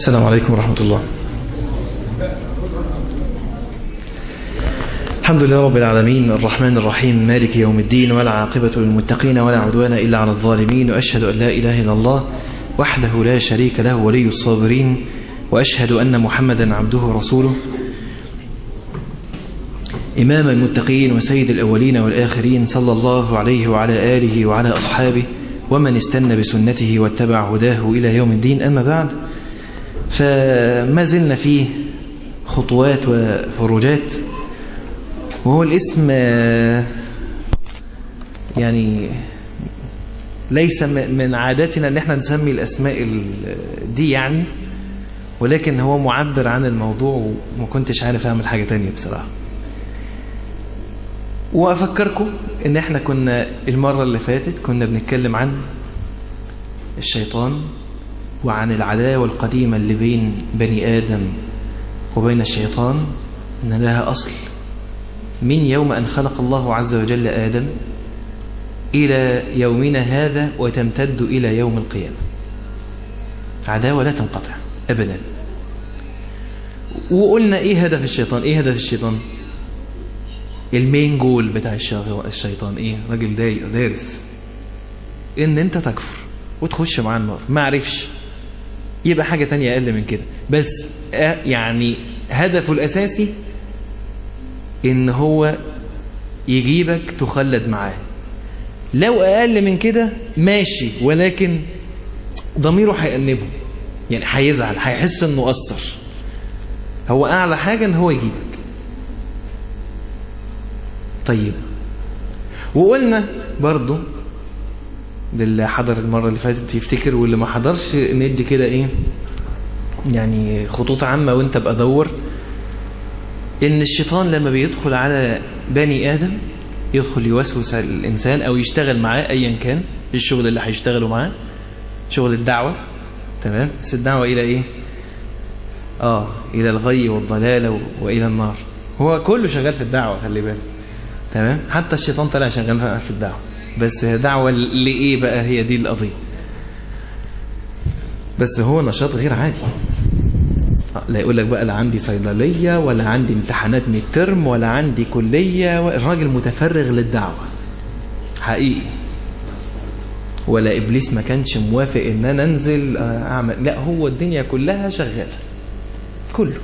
السلام عليكم ورحمة الله الحمد لله رب العالمين الرحمن الرحيم مالك يوم الدين ولا عاقبة للمتقين ولا عدوان إلا على الظالمين وأشهد أن لا إله إلا الله وحده لا شريك له ولي الصابرين وأشهد أن محمدا عبده ورسوله إمام المتقين وسيد الأولين والآخرين صلى الله عليه وعلى آله وعلى أصحابه ومن استنى بسنته واتبع هداه إلى يوم الدين أما بعد فما زلنا في خطوات وفروجات وهو الاسم يعني ليس من عاداتنا ان احنا نسمي الاسماء دي يعني ولكن هو معبر عن الموضوع وما كنتش عارف اعمل حاجة تانية بصراحة وافكركم ان احنا كنا المرة اللي فاتت كنا بنتكلم عن الشيطان وعن العداوة القديمة اللي بين بني آدم وبين الشيطان ان لها اصل من يوم أن خلق الله عز وجل آدم إلى يومنا هذا وتمتد إلى يوم القيامة عداوة لا تنقطع أبدا وقلنا إيه هدف الشيطان إيه هدف الشيطان المين جول بتاع الشيطان إيه راجل دارس إن أنت تكفر وتخش مع النار ما عرفش يبقى حاجة تانية أقل من كده بس يعني هدفه الأساسي ان هو يجيبك تخلد معاه لو اقل من كده ماشي ولكن ضميره هيأنبه يعني هيزعل هيحس انه قصر هو اعلى حاجة ان هو يجيبك طيب وقلنا برضو للي حضر المرة اللي فاتت يفتكر واللي ما حضرش ندي كده ايه يعني خطوط عامة وانت بقى دور ان الشيطان لما بيدخل على بني ادم يدخل يوسوس الانسان او يشتغل معاه ايا كان الشغل اللي هيشتغلوا معاه شغل الدعوة تمام بس الدعوة الى ايه اه الى الغي والضلال والى النار هو كله شغال في الدعوة خلي بالك تمام حتى الشيطان طلع شغال في الدعوة بس دعوة لايه بقى هي دي القضية بس هو نشاط غير عادي لا يقول لك بقى لا عندي صيدلية ولا عندي امتحانات ميد ترم ولا عندي كلية الراجل متفرغ للدعوة حقيقي ولا إبليس ما كانش موافق إن أنا أنزل أعمل لا هو الدنيا كلها شغالة كله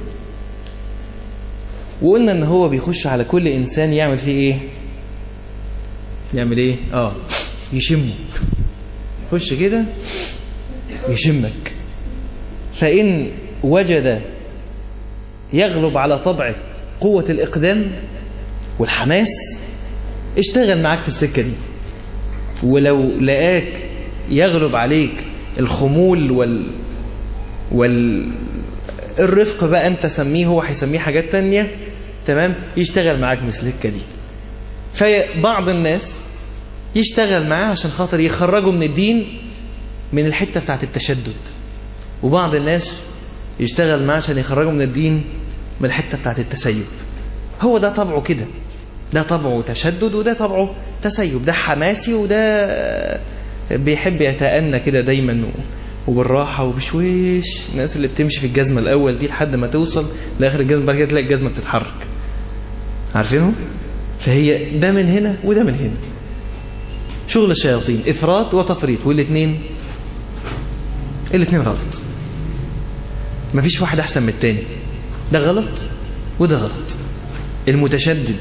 وقلنا إن هو بيخش على كل إنسان يعمل فيه إيه يعمل إيه آه يشمه يخش كده يشمك فإن وجد يغلب على طبعه قوة الإقدام والحماس اشتغل معاك في السكة دي ولو لقاك يغلب عليك الخمول وال وال الرفق بقى انت سميه هو هيسميه حاجات تانية تمام يشتغل معاك في السكة دي فبعض الناس يشتغل معاه عشان خاطر يخرجوا من الدين من الحتة بتاعت التشدد وبعض الناس يشتغل معاه عشان يخرجه من الدين من الحتة بتاعت التسيب هو ده طبعه كده ده طبعه تشدد وده طبعه تسيب ده حماسي وده بيحب يتأنى كده دايما وبالراحة وبشويش الناس اللي بتمشي في الجزمة الأول دي لحد ما توصل لآخر الجزمة بعد كده تلاقي الجزمة بتتحرك عارفينه؟ فهي ده من هنا وده من هنا شغل الشياطين إفراط وتفريط والاثنين الاثنين غلط مفيش واحد احسن من التاني ده غلط وده غلط المتشدد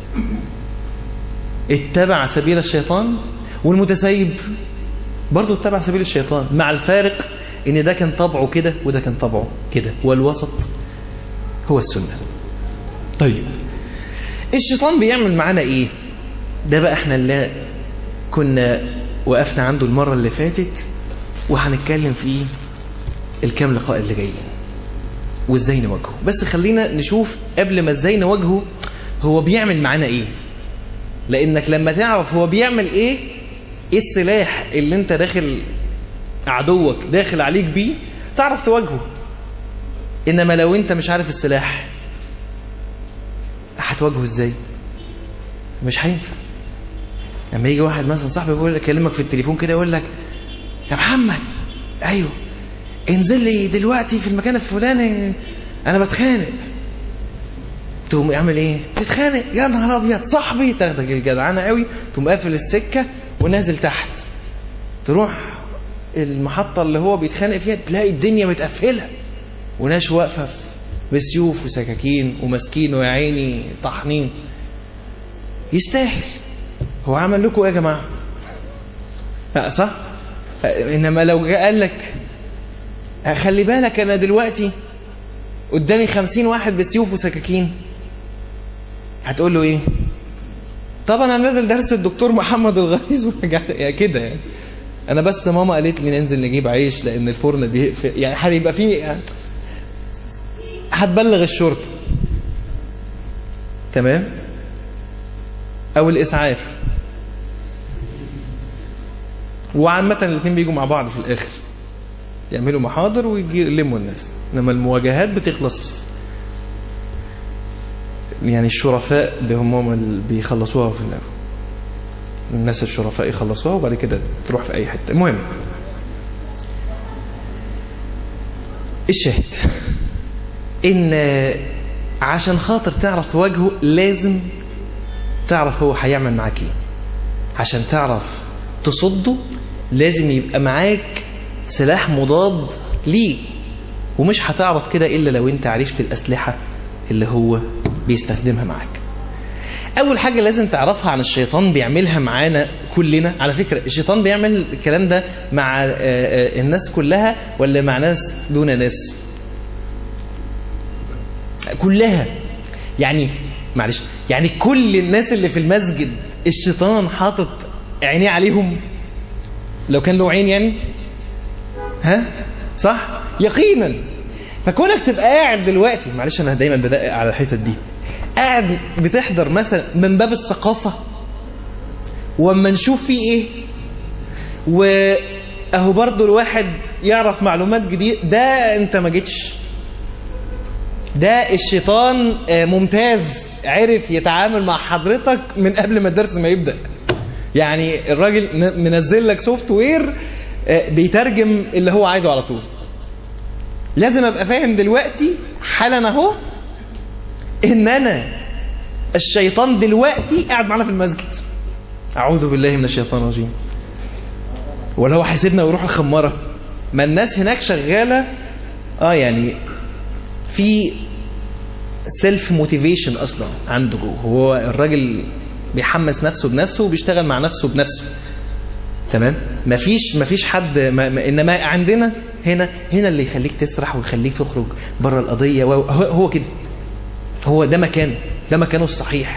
اتبع سبيل الشيطان والمتسيب برضه اتبع سبيل الشيطان مع الفارق ان ده كان طبعه كده وده كان طبعه كده والوسط هو السنة طيب الشيطان بيعمل معانا ايه ده بقى احنا اللي كنا وقفنا عنده المرة اللي فاتت وهنتكلم فيه الكام لقاء اللي جايين وازاي نواجهه بس خلينا نشوف قبل ما ازاي نواجهه هو بيعمل معانا ايه لانك لما تعرف هو بيعمل ايه ايه السلاح اللي انت داخل عدوك داخل عليك بيه تعرف تواجهه انما لو انت مش عارف السلاح هتواجهه ازاي مش هينفع لما يجي واحد مثلا صاحبي يقول لك يكلمك في التليفون كده يقول لك يا محمد ايوه انزل لي دلوقتي في المكان الفلاني انا بتخانق تقوم يعمل ايه تتخانق يا نهار ابيض صاحبي تاخدك الجدعانه قوي تقوم قافل السكه ونازل تحت تروح المحطه اللي هو بيتخانق فيها تلاقي الدنيا متقفله وناس واقفه بسيوف وسكاكين وماسكين ويا عيني طحنين يستاهل هو عمل لكم ايه يا جماعه صح انما لو جاء قال لك خلي بالك انا دلوقتي قدامي خمسين واحد بسيوف وسكاكين هتقول له ايه طبعا انا نازل درس الدكتور محمد الغيظ يا كده يعني انا بس ماما قالت لي ننزل نجيب عيش لان الفرن بيقفل يعني هيبقى فيه هتبلغ الشرطه تمام او الاسعاف وعامة الاثنين بيجوا مع بعض في الاخر يعملوا محاضر ويلموا الناس انما المواجهات بتخلص يعني الشرفاء هم اللي بيخلصوها في الاول الناس الشرفاء يخلصوها وبعد كده تروح في اي حته المهم الشاهد ان عشان خاطر تعرف تواجهه لازم تعرف هو هيعمل معاك ايه عشان تعرف تصده لازم يبقى معاك سلاح مضاد ليه ومش هتعرف كده إلا لو انت عرفت الأسلحة اللي هو بيستخدمها معاك أول حاجة لازم تعرفها عن الشيطان بيعملها معانا كلنا على فكرة الشيطان بيعمل الكلام ده مع الناس كلها ولا مع ناس دون ناس كلها يعني معلش يعني كل الناس اللي في المسجد الشيطان حاطط عينيه عليهم لو كان له عين يعني ها صح يقينا فكونك تبقى قاعد دلوقتي معلش انا دايما بدقق على الحتت دي قاعد بتحضر مثلا من باب الثقافه واما نشوف فيه ايه واهو برضو الواحد يعرف معلومات جديده ده انت ما جيتش ده الشيطان ممتاز عرف يتعامل مع حضرتك من قبل ما الدرس ما يبدا يعني الراجل منزل لك سوفت وير بيترجم اللي هو عايزه على طول لازم ابقى فاهم دلوقتي حالا اهو ان انا الشيطان دلوقتي قاعد معانا في المسجد اعوذ بالله من الشيطان الرجيم ولا هو هيسيبنا ويروح الخماره ما الناس هناك شغاله اه يعني في سيلف موتيفيشن اصلا عنده جوه هو الراجل بيحمس نفسه بنفسه وبيشتغل مع نفسه بنفسه تمام مفيش مفيش حد ما ما انما عندنا هنا هنا اللي يخليك تسرح ويخليك تخرج بره القضيه هو, هو كده هو ده مكانه ده مكانه الصحيح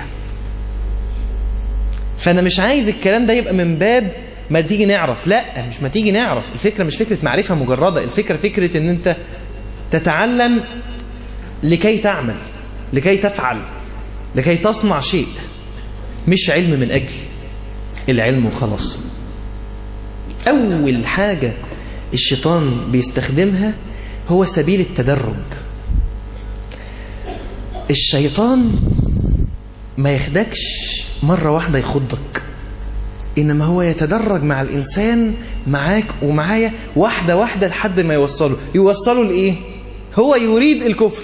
فانا مش عايز الكلام ده يبقى من باب ما تيجي نعرف لا مش ما تيجي نعرف الفكره مش فكره معرفه مجرده الفكره فكره ان انت تتعلم لكي تعمل لكي تفعل لكي تصنع شيء مش علم من أجل العلم وخلاص أول حاجة الشيطان بيستخدمها هو سبيل التدرج الشيطان ما يخدكش مرة واحدة يخضك إنما هو يتدرج مع الإنسان معاك ومعايا واحدة واحدة لحد ما يوصله يوصله لإيه هو يريد الكفر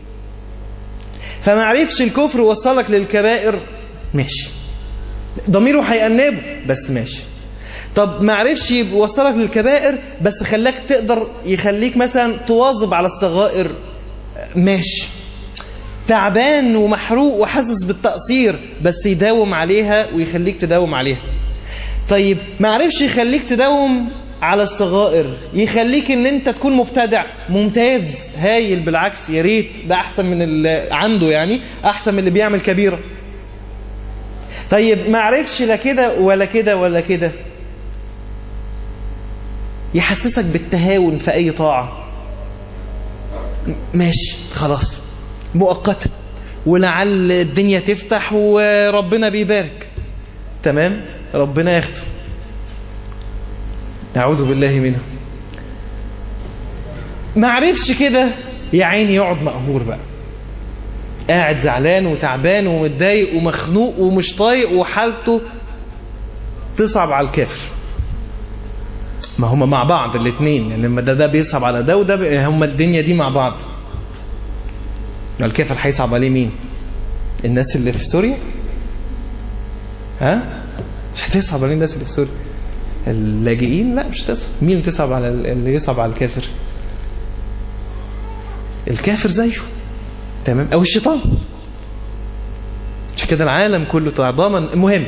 فما عرفش الكفر وصلك للكبائر ماشي ضميره هيأنبه بس ماشي طب ما عرفش يوصلك للكبائر بس خلاك تقدر يخليك مثلا تواظب على الصغائر ماشي تعبان ومحروق وحاسس بالتقصير بس يداوم عليها ويخليك تداوم عليها طيب ما عرفش يخليك تداوم على الصغائر يخليك ان انت تكون مبتدع ممتاز هايل بالعكس يا ريت ده احسن من اللي عنده يعني احسن من اللي بيعمل كبيره طيب ما عرفش لا كده ولا كده ولا كده يحسسك بالتهاون في اي طاعه ماشي خلاص مؤقتا ولعل الدنيا تفتح وربنا بيبارك تمام ربنا ياخده نعوذ بالله منه ما عرفش كده يا عيني يقعد مقهور بقى قاعد زعلان وتعبان ومتضايق ومخنوق ومش طايق وحالته تصعب على الكافر ما هما مع بعض الاثنين يعني لما ده ده بيصعب على ده وده بي- هما الدنيا دي مع بعض ما الكافر هيصعب عليه مين الناس اللي في سوريا ها مش هتصعب عليه الناس اللي في سوريا اللاجئين لا مش تصعب مين اللي تصعب على اللي يصعب على الكافر الكافر زيه تمام او الشيطان عشان كده العالم كله تعظاما المهم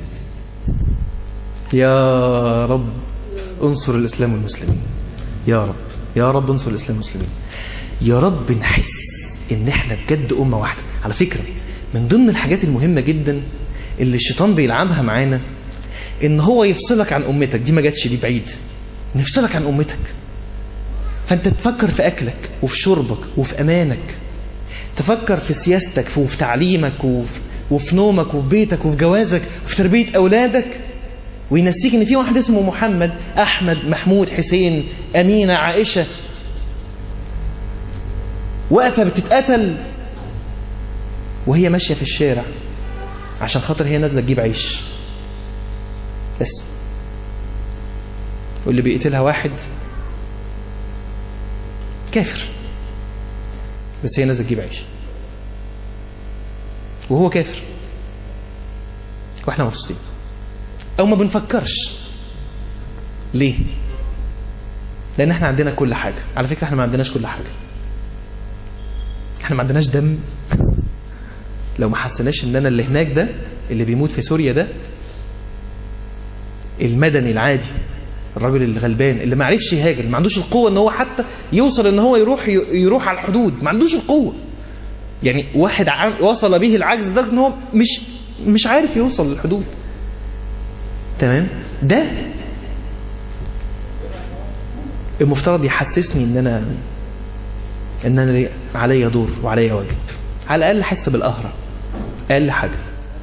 يا رب انصر الاسلام والمسلمين يا رب يا رب انصر الاسلام والمسلمين يا رب نحس ان احنا بجد امه واحده على فكره من ضمن الحاجات المهمه جدا اللي الشيطان بيلعبها معانا ان هو يفصلك عن امتك دي ما جاتش دي بعيد نفصلك عن امتك فانت تفكر في اكلك وفي شربك وفي امانك تفكر في سياستك وفي تعليمك وفي, وفي نومك وفي بيتك وفي جوازك وفي تربيه اولادك وينسيك ان في واحد اسمه محمد احمد محمود حسين امينه عائشه واقفه بتتقتل وهي ماشيه في الشارع عشان خاطر هي نازله تجيب عيش بس واللي بيقتلها واحد كافر بس هي نازله تجيب عيش وهو كافر واحنا مبسوطين او ما بنفكرش ليه لان احنا عندنا كل حاجه على فكره احنا ما عندناش كل حاجه احنا ما عندناش دم لو ما حسناش ان انا اللي هناك ده اللي بيموت في سوريا ده المدني العادي الراجل الغلبان اللي ما عرفش يهاجر ما عندوش القوه ان هو حتى يوصل ان هو يروح يروح على الحدود ما عندوش القوه يعني واحد ع- وصل به العجز لدرجه ان هو مش مش عارف يوصل للحدود تمام ده المفترض يحسسني ان انا ان انا لي- عليا دور وعليا واجب على الاقل احس بالقهره اقل حاجه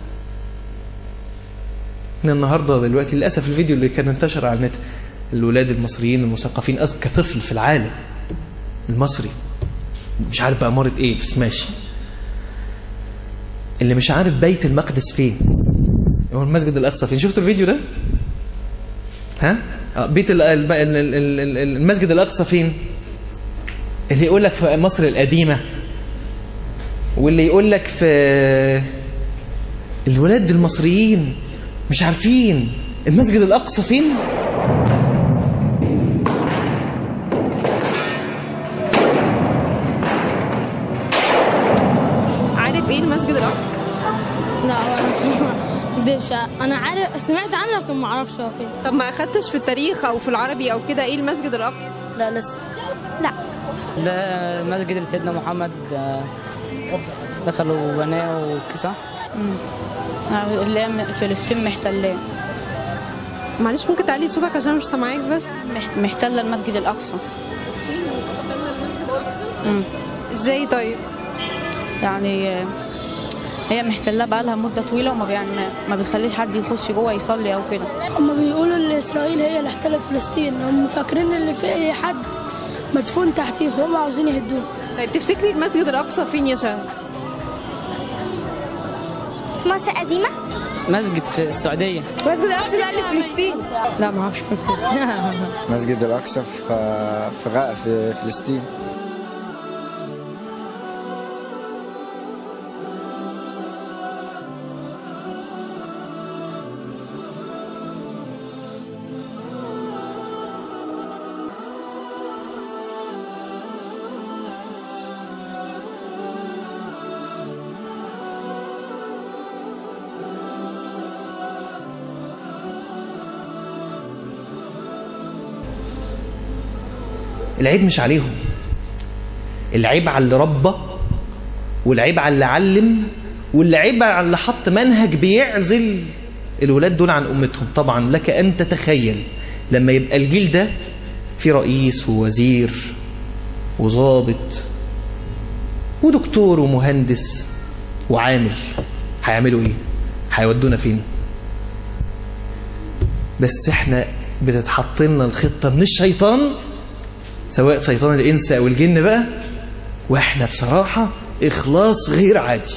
من النهارده دلوقتي للاسف الفيديو اللي كان انتشر على النت الولاد المصريين المثقفين اذكى طفل في العالم المصري مش عارف بقى مرض ايه بس ماشي اللي مش عارف بيت المقدس فين هو المسجد الاقصى فين شفتوا الفيديو ده ها آه، بيت ال- ال- ال- ال- ال- المسجد الاقصى فين اللي يقول لك في مصر القديمه واللي يقول لك في الولاد المصريين مش عارفين المسجد الاقصى فين عارف ايه المسجد الاقصى لا ولا مش انا عارف سمعت عنه لكن ما اعرفش هو فين طب ما اخدتش في التاريخ او في العربي او كده ايه المسجد الاقصى لا لسه لا ده مسجد اللي سيدنا محمد آه، دخلوا وبناه وكده صح؟ اللي هي فلسطين محتلاه معلش ممكن تعلي صوتك عشان مش سامعاك بس محت- محتلة المسجد الأقصى مم. ازاي طيب يعني آه، هي محتلة بقالها مدة طويلة وما يعني ما- ما بتخليش حد يخش جوه يصلي أو كده هم بيقولوا ان اسرائيل هي اللي احتلت فلسطين هم فاكرين ان في اي حد مدفون تحتيه فهم عاوزين يهدوه طيب تفتكري المسجد الاقصى فين يا شهد مصر قديمة مسجد في السعودية المسجد الاقصى ده اللي في فلسطين لا ما اعرفش مسجد الأقصى في في غ- في فلسطين العيب مش عليهم العيب على اللي ربى والعيب على اللي علم والعيب على اللي حط منهج بيعزل الولاد دول عن امتهم طبعا لك ان تتخيل لما يبقى الجيل ده في رئيس ووزير وظابط ودكتور ومهندس وعامل هيعملوا ايه هيودونا فين بس احنا بتتحط لنا الخطه من الشيطان سواء شيطان الانس او الجن بقى واحنا بصراحه اخلاص غير عادي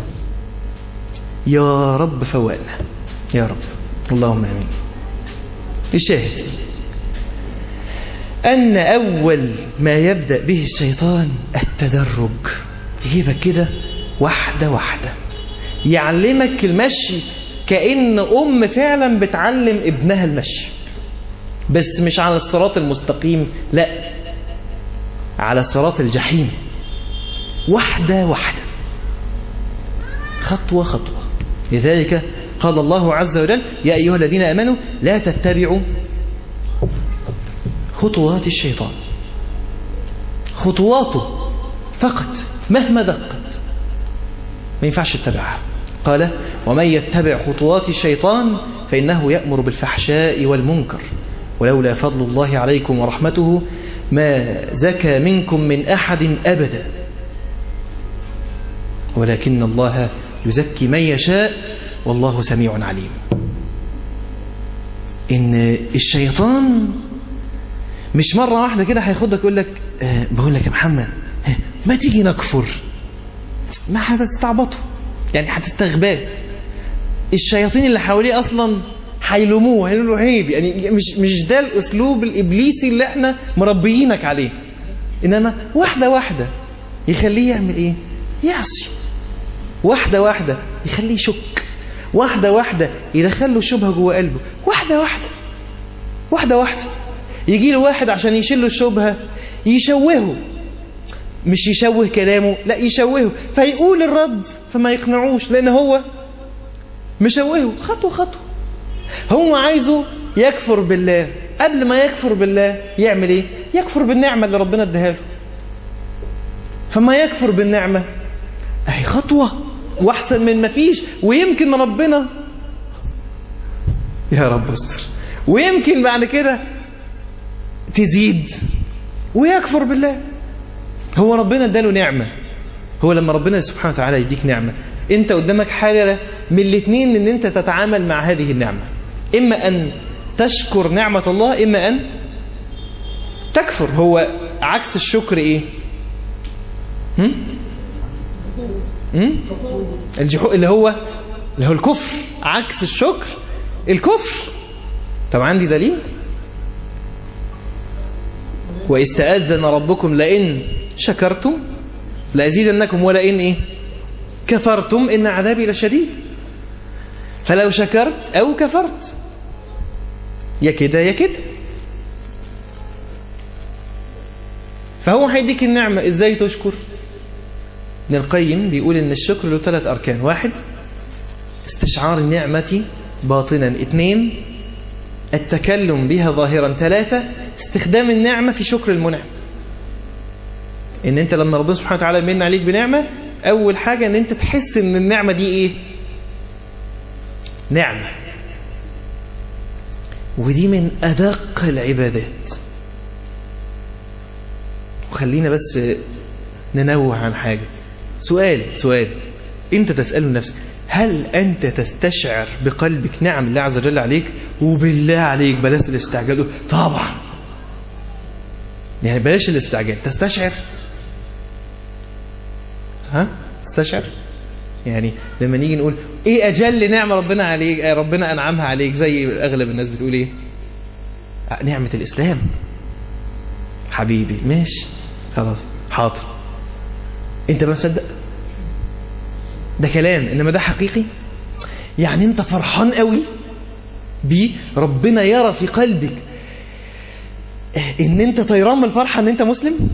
يا رب فوقنا يا رب اللهم امين الشاهد أن أول ما يبدأ به الشيطان التدرج يجيبك كده واحدة واحدة يعلمك المشي كأن أم فعلا بتعلم ابنها المشي بس مش على الصراط المستقيم لا على صراط الجحيم واحدة واحدة خطوة خطوة لذلك قال الله عز وجل يا أيها الذين أمنوا لا تتبعوا خطوات الشيطان خطواته فقط مهما دقت ما ينفعش تتبعها قال ومن يتبع خطوات الشيطان فإنه يأمر بالفحشاء والمنكر ولولا فضل الله عليكم ورحمته ما زكى منكم من أحد أبدا ولكن الله يزكي من يشاء والله سميع عليم إن الشيطان مش مرة واحدة كده هياخدك يقول لك أه بقول لك يا محمد ما تيجي نكفر ما هتستعبطه يعني هتستغباه الشياطين اللي حواليه اصلا هيلوموه هيقولوا له عيب يعني مش مش ده الاسلوب الابليسي اللي احنا مربيينك عليه انما واحده واحده يخليه يعمل ايه يعصي واحده واحده يخليه يشك واحده واحده يدخل له شبهه جوه قلبه واحده واحده واحده واحده يجي له واحد عشان يشيل له الشبهه يشوهه مش يشوه كلامه لا يشوهه فيقول الرد فما يقنعوش لان هو مشوهه خطوه خطوه هو عايزه يكفر بالله قبل ما يكفر بالله يعمل ايه يكفر بالنعمه اللي ربنا اداها له فما يكفر بالنعمه اهي خطوه واحسن من ما فيش ويمكن ربنا يا رب استر ويمكن بعد كده تزيد ويكفر بالله هو ربنا اداله نعمة هو لما ربنا سبحانه وتعالى يديك نعمة انت قدامك حاجة من الاثنين ان انت تتعامل مع هذه النعمة اما ان تشكر نعمة الله اما ان تكفر هو عكس الشكر ايه هم؟ هم؟ الجحو اللي هو اللي هو الكفر عكس الشكر الكفر طب عندي دليل واستأذن ربكم لئن شكرتم لأزيدنكم ولئن إيه كفرتم إن عذابي لشديد فلو شكرت أو كفرت يا كده يا كده فهو هيديك النعمة إزاي تشكر ابن القيم بيقول إن الشكر له ثلاث أركان واحد استشعار النعمة باطنا اثنين التكلم بها ظاهرا ثلاثة استخدام النعمة في شكر المنعم ان انت لما ربنا سبحانه وتعالى يمن عليك بنعمة اول حاجة ان انت تحس ان النعمة دي ايه نعمة ودي من ادق العبادات وخلينا بس ننوه عن حاجة سؤال سؤال انت تسأله نفسك هل أنت تستشعر بقلبك نعم الله عز وجل عليك وبالله عليك بلاش الاستعجال طبعا يعني بلاش الاستعجال تستشعر ها تستشعر يعني لما نيجي نقول ايه اجل نعمه ربنا عليك ربنا انعمها عليك زي اغلب الناس بتقول ايه نعمه الاسلام حبيبي ماشي خلاص حاضر انت ما صدق ده كلام انما ده حقيقي يعني انت فرحان قوي بيه ربنا يرى في قلبك ان انت طيران من الفرحه ان انت مسلم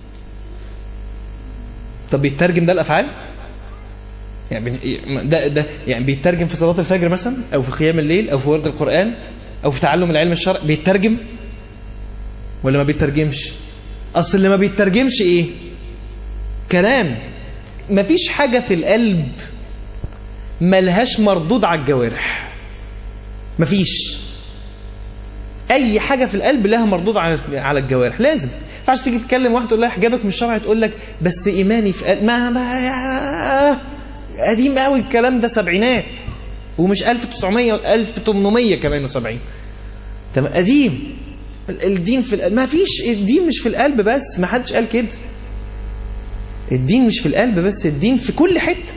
طب بيترجم ده الافعال يعني ده ده يعني بيترجم في صلاه الفجر مثلا او في قيام الليل او في ورد القران او في تعلم العلم الشرعي بيترجم ولا ما بيترجمش اصل اللي ما بيترجمش ايه كلام مفيش حاجة في القلب ملهاش مردود على الجوارح مفيش اي حاجة في القلب لها مردود على الجوارح لازم ينفعش تيجي تتكلم واحد تقول لها حجابك مش شرعي تقول لك بس ايماني في قلب ما, ما قديم قوي الكلام ده سبعينات ومش 1900 1800 كمان و70 تمام قديم الدين في القلب ما فيش الدين مش في القلب بس ما حدش قال كده الدين مش في القلب بس الدين في كل حتة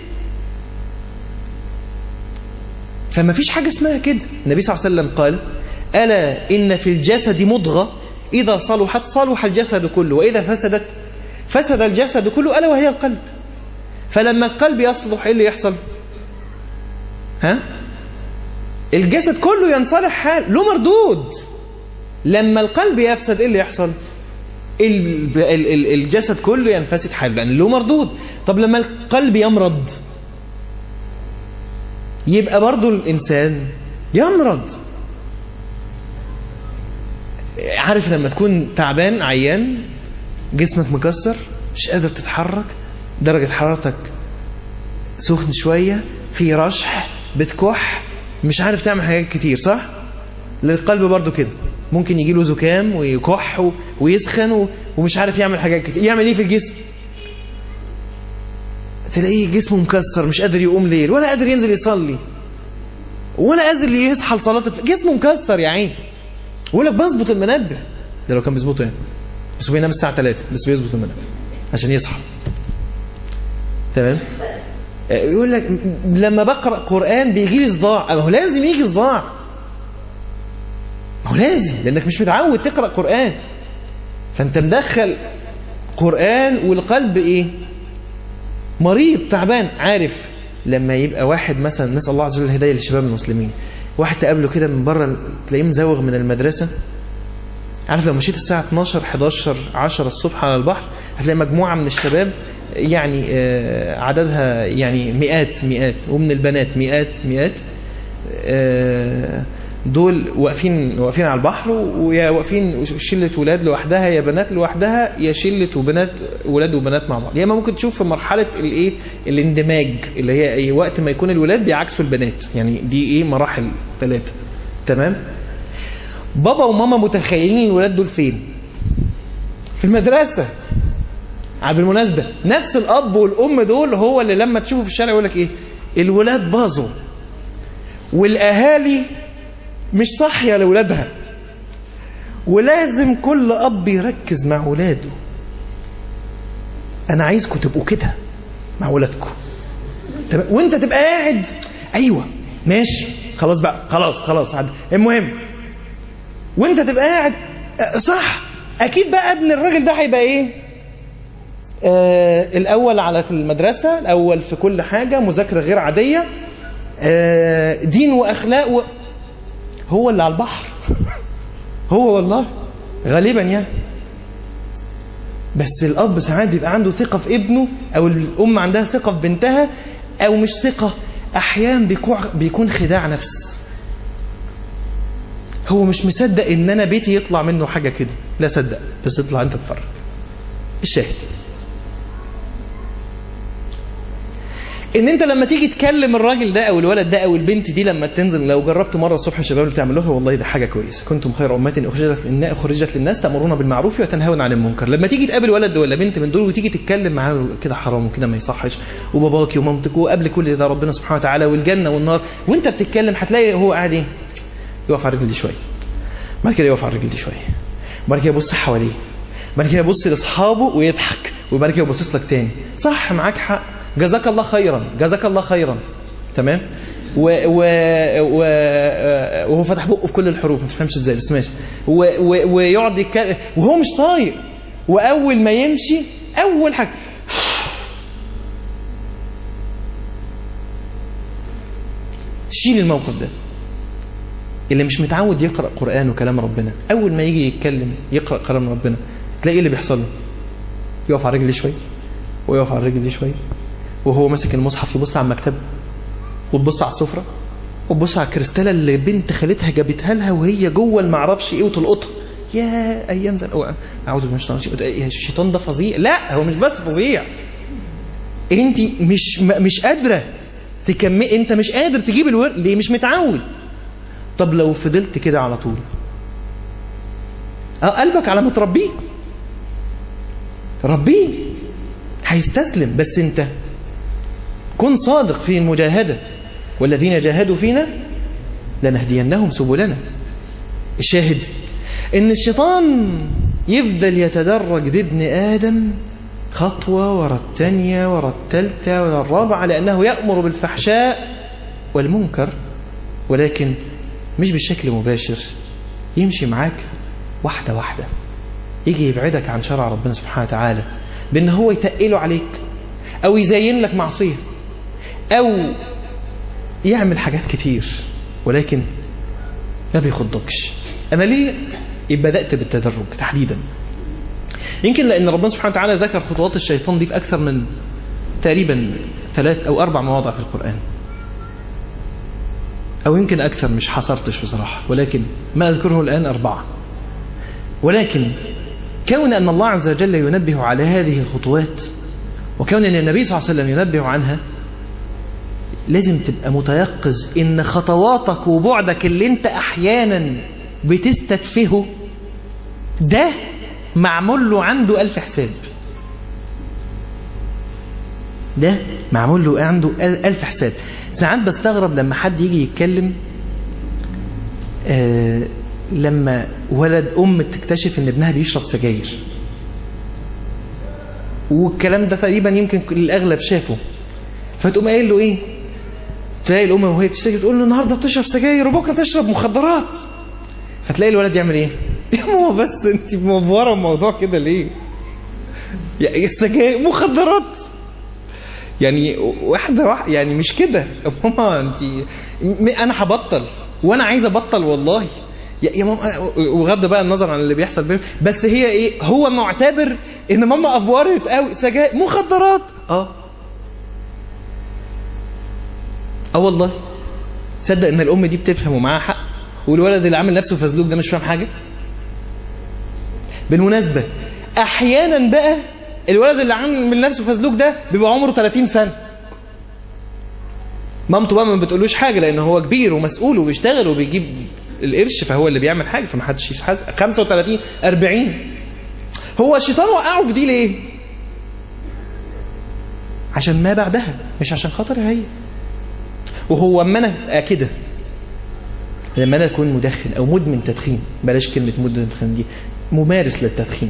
فما فيش حاجة اسمها كده النبي صلى الله عليه وسلم قال ألا إن في الجسد مضغة إذا صلحت صلح الجسد كله وإذا فسدت فسد الجسد كله ألا وهي القلب فلما القلب يصلح إيه اللي يحصل ها الجسد كله ينصلح حال له مردود لما القلب يفسد ايه اللي يحصل ال- ال- ال- الجسد كله ينفسد حال لان له مردود طب لما القلب يمرض يبقى برضو الانسان يمرض عارف لما تكون تعبان عيان جسمك مكسر مش قادر تتحرك درجة حرارتك سخن شوية في رشح بتكح مش عارف تعمل حاجات كتير صح للقلب برضو كده ممكن يجيله زكام ويكح و- ويسخن و- ومش عارف يعمل حاجات كتير يعمل ايه في الجسم تلاقيه جسمه مكسر مش قادر يقوم ليل ولا قادر ينزل يصلي ولا قادر يصحى لصلاة الف- جسمه مكسر يا عين ويقول لك بظبط المنبه ده لو كان بيظبطه يعني بس هو بينام الساعة 3 بس بيظبط المنبه عشان يصحى تمام يقول لك لما بقرأ قرآن بيجي لي صداع ما هو لازم يجي صداع ما هو لازم لأنك مش متعود تقرأ قرآن فأنت مدخل قرآن والقلب إيه مريض تعبان عارف لما يبقى واحد مثلا نسأل الله عز وجل الهداية للشباب المسلمين واحد تقابله كده من بره تلاقيه مزوغ من المدرسة عارف لو مشيت الساعة 12 11 10 الصبح على البحر هتلاقي مجموعة من الشباب يعني آه، عددها يعني مئات مئات ومن البنات مئات مئات آه، دول واقفين واقفين على البحر ويا واقفين شلة ولاد لوحدها يا بنات لوحدها يا شلة وبنات ولاد وبنات مع بعض يا اما ممكن تشوف في مرحلة الايه الاندماج اللي هي ايه وقت ما يكون الولاد بيعكسوا البنات يعني دي ايه مراحل ثلاثة تمام بابا وماما متخيلين الولاد دول فين في المدرسة على بالمناسبة نفس الأب والأم دول هو اللي لما تشوفه في الشارع يقول لك إيه الولاد باظوا والأهالي مش صاحية لولادها ولازم كل أب يركز مع ولاده أنا عايزكم تبقوا كده مع ولادكم تمام؟ وانت تبقى قاعد ايوه ماشي خلاص بقى خلاص خلاص عد. المهم وانت تبقى قاعد آه، صح اكيد بقى ابن الراجل ده هيبقى ايه آه الاول على في المدرسه الاول في كل حاجه مذاكره غير عاديه آه دين واخلاق و... هو اللي على البحر هو والله غالبا يعني بس الاب ساعات بيبقى عنده ثقه في ابنه او الام عندها ثقه في بنتها او مش ثقه احيانا بيكون بيكون خداع نفس هو مش مصدق ان انا بيتي يطلع منه حاجه كده لا صدق بس اطلع انت تتفرج الشاهد ان انت لما تيجي تكلم الراجل ده او الولد ده او البنت دي لما تنزل لو جربت مره الصبح الشباب اللي بتعملوها والله ده حاجه كويسه كنتم خير امه اخرجت للناس اخرجت للناس تامرون بالمعروف وتنهون عن المنكر لما تيجي تقابل ولد ولا بنت من دول وتيجي تتكلم معاه كده حرام وكده ما يصحش وباباكي ومامتك وقبل كل ده ربنا سبحانه وتعالى والجنه والنار وانت بتتكلم هتلاقي هو قاعد ايه يقف على الرجل دي شويه بعد كده يقف على الرجل دي شويه بعد كده يبص حواليه بعد كده يبص لاصحابه ويضحك وبعد كده يبص لك تاني صح معاك حق جزاك الله خيرا جزاك الله خيرا تمام و و و وهو فتح بقه في كل الحروف ما تفهمش ازاي بس ماشي و و ويقعد يتكلم وهو مش طايق واول ما يمشي اول حاجه شيل الموقف ده اللي مش متعود يقرأ قرآن وكلام ربنا أول ما يجي يتكلم يقرأ كلام ربنا تلاقي إيه اللي بيحصل له يقف على رجل شوية ويقف على الرجل دي شوية وهو ماسك المصحف يبص على المكتب وتبص على السفرة وتبص على الكريستالة اللي بنت خالتها جابتها لها وهي جوه المعرفش ايه وتلقطها يا ايام زمان أو- اعوذ بالله من الشيطان الرجيم. الشيطان ده فظيع لا هو مش بس فظيع انت مش م- مش قادره تكمل انت مش قادر تجيب الورد ليه مش متعود طب لو فضلت كده على طول اه قلبك على ما تربيه ربيه هيستسلم بس انت كن صادق في المجاهدة والذين جاهدوا فينا لنهدينهم سبلنا الشاهد ان الشيطان يفضل يتدرج بابن آدم خطوة ورا الثانية ورا الثالثة ورا الرابعة لأنه يأمر بالفحشاء والمنكر ولكن مش بشكل مباشر يمشي معاك واحدة واحدة يجي يبعدك عن شرع ربنا سبحانه وتعالى بأن هو يتقله عليك أو يزين لك معصية أو يعمل حاجات كتير ولكن ما بيخضكش أنا ليه بدأت بالتدرج تحديدا يمكن لأن ربنا سبحانه وتعالى ذكر خطوات الشيطان دي في أكثر من تقريبا ثلاث أو أربع مواضع في القرآن أو يمكن أكثر مش حصرتش بصراحة ولكن ما أذكره الآن أربعة ولكن كون أن الله عز وجل ينبه على هذه الخطوات وكون أن النبي صلى الله عليه وسلم ينبه عنها لازم تبقى متيقظ ان خطواتك وبعدك اللي انت احيانا بتستتفهه ده معمول له عنده ألف حساب ده معمول له عنده ألف حساب ساعات بستغرب لما حد يجي يتكلم آه لما ولد أم تكتشف ان ابنها بيشرب سجاير والكلام ده تقريبا يمكن الأغلب شافه فتقوم قايل له ايه تلاقي الام وهي بتشتكي تقول له النهارده بتشرب سجاير وبكره تشرب مخدرات فتلاقي الولد يعمل ايه يا ماما بس انت موفره الموضوع كده ليه يعني السجاير مخدرات يعني واحده واحده يعني مش كده ماما انت انا هبطل وانا عايز ابطل والله يا يا ماما وغض بقى النظر عن اللي بيحصل بينهم بس هي ايه هو معتبر ان ماما افورت قوي سجاير مخدرات اه اه والله تصدق ان الام دي بتفهم ومعاها حق والولد اللي عامل نفسه فزلوك ده مش فاهم حاجه بالمناسبه احيانا بقى الولد اللي عامل نفسه فزلوك ده بيبقى عمره 30 سنه مامته بقى ما بتقولوش حاجه لان هو كبير ومسؤول وبيشتغل وبيجيب القرش فهو اللي بيعمل حاجه فما حدش يحاسب 35 40 هو الشيطان وقعه في دي ليه عشان ما بعدها مش عشان خاطر هي وهو اما انا كده لما انا اكون مدخن او مدمن تدخين بلاش كلمه مدمن تدخين دي ممارس للتدخين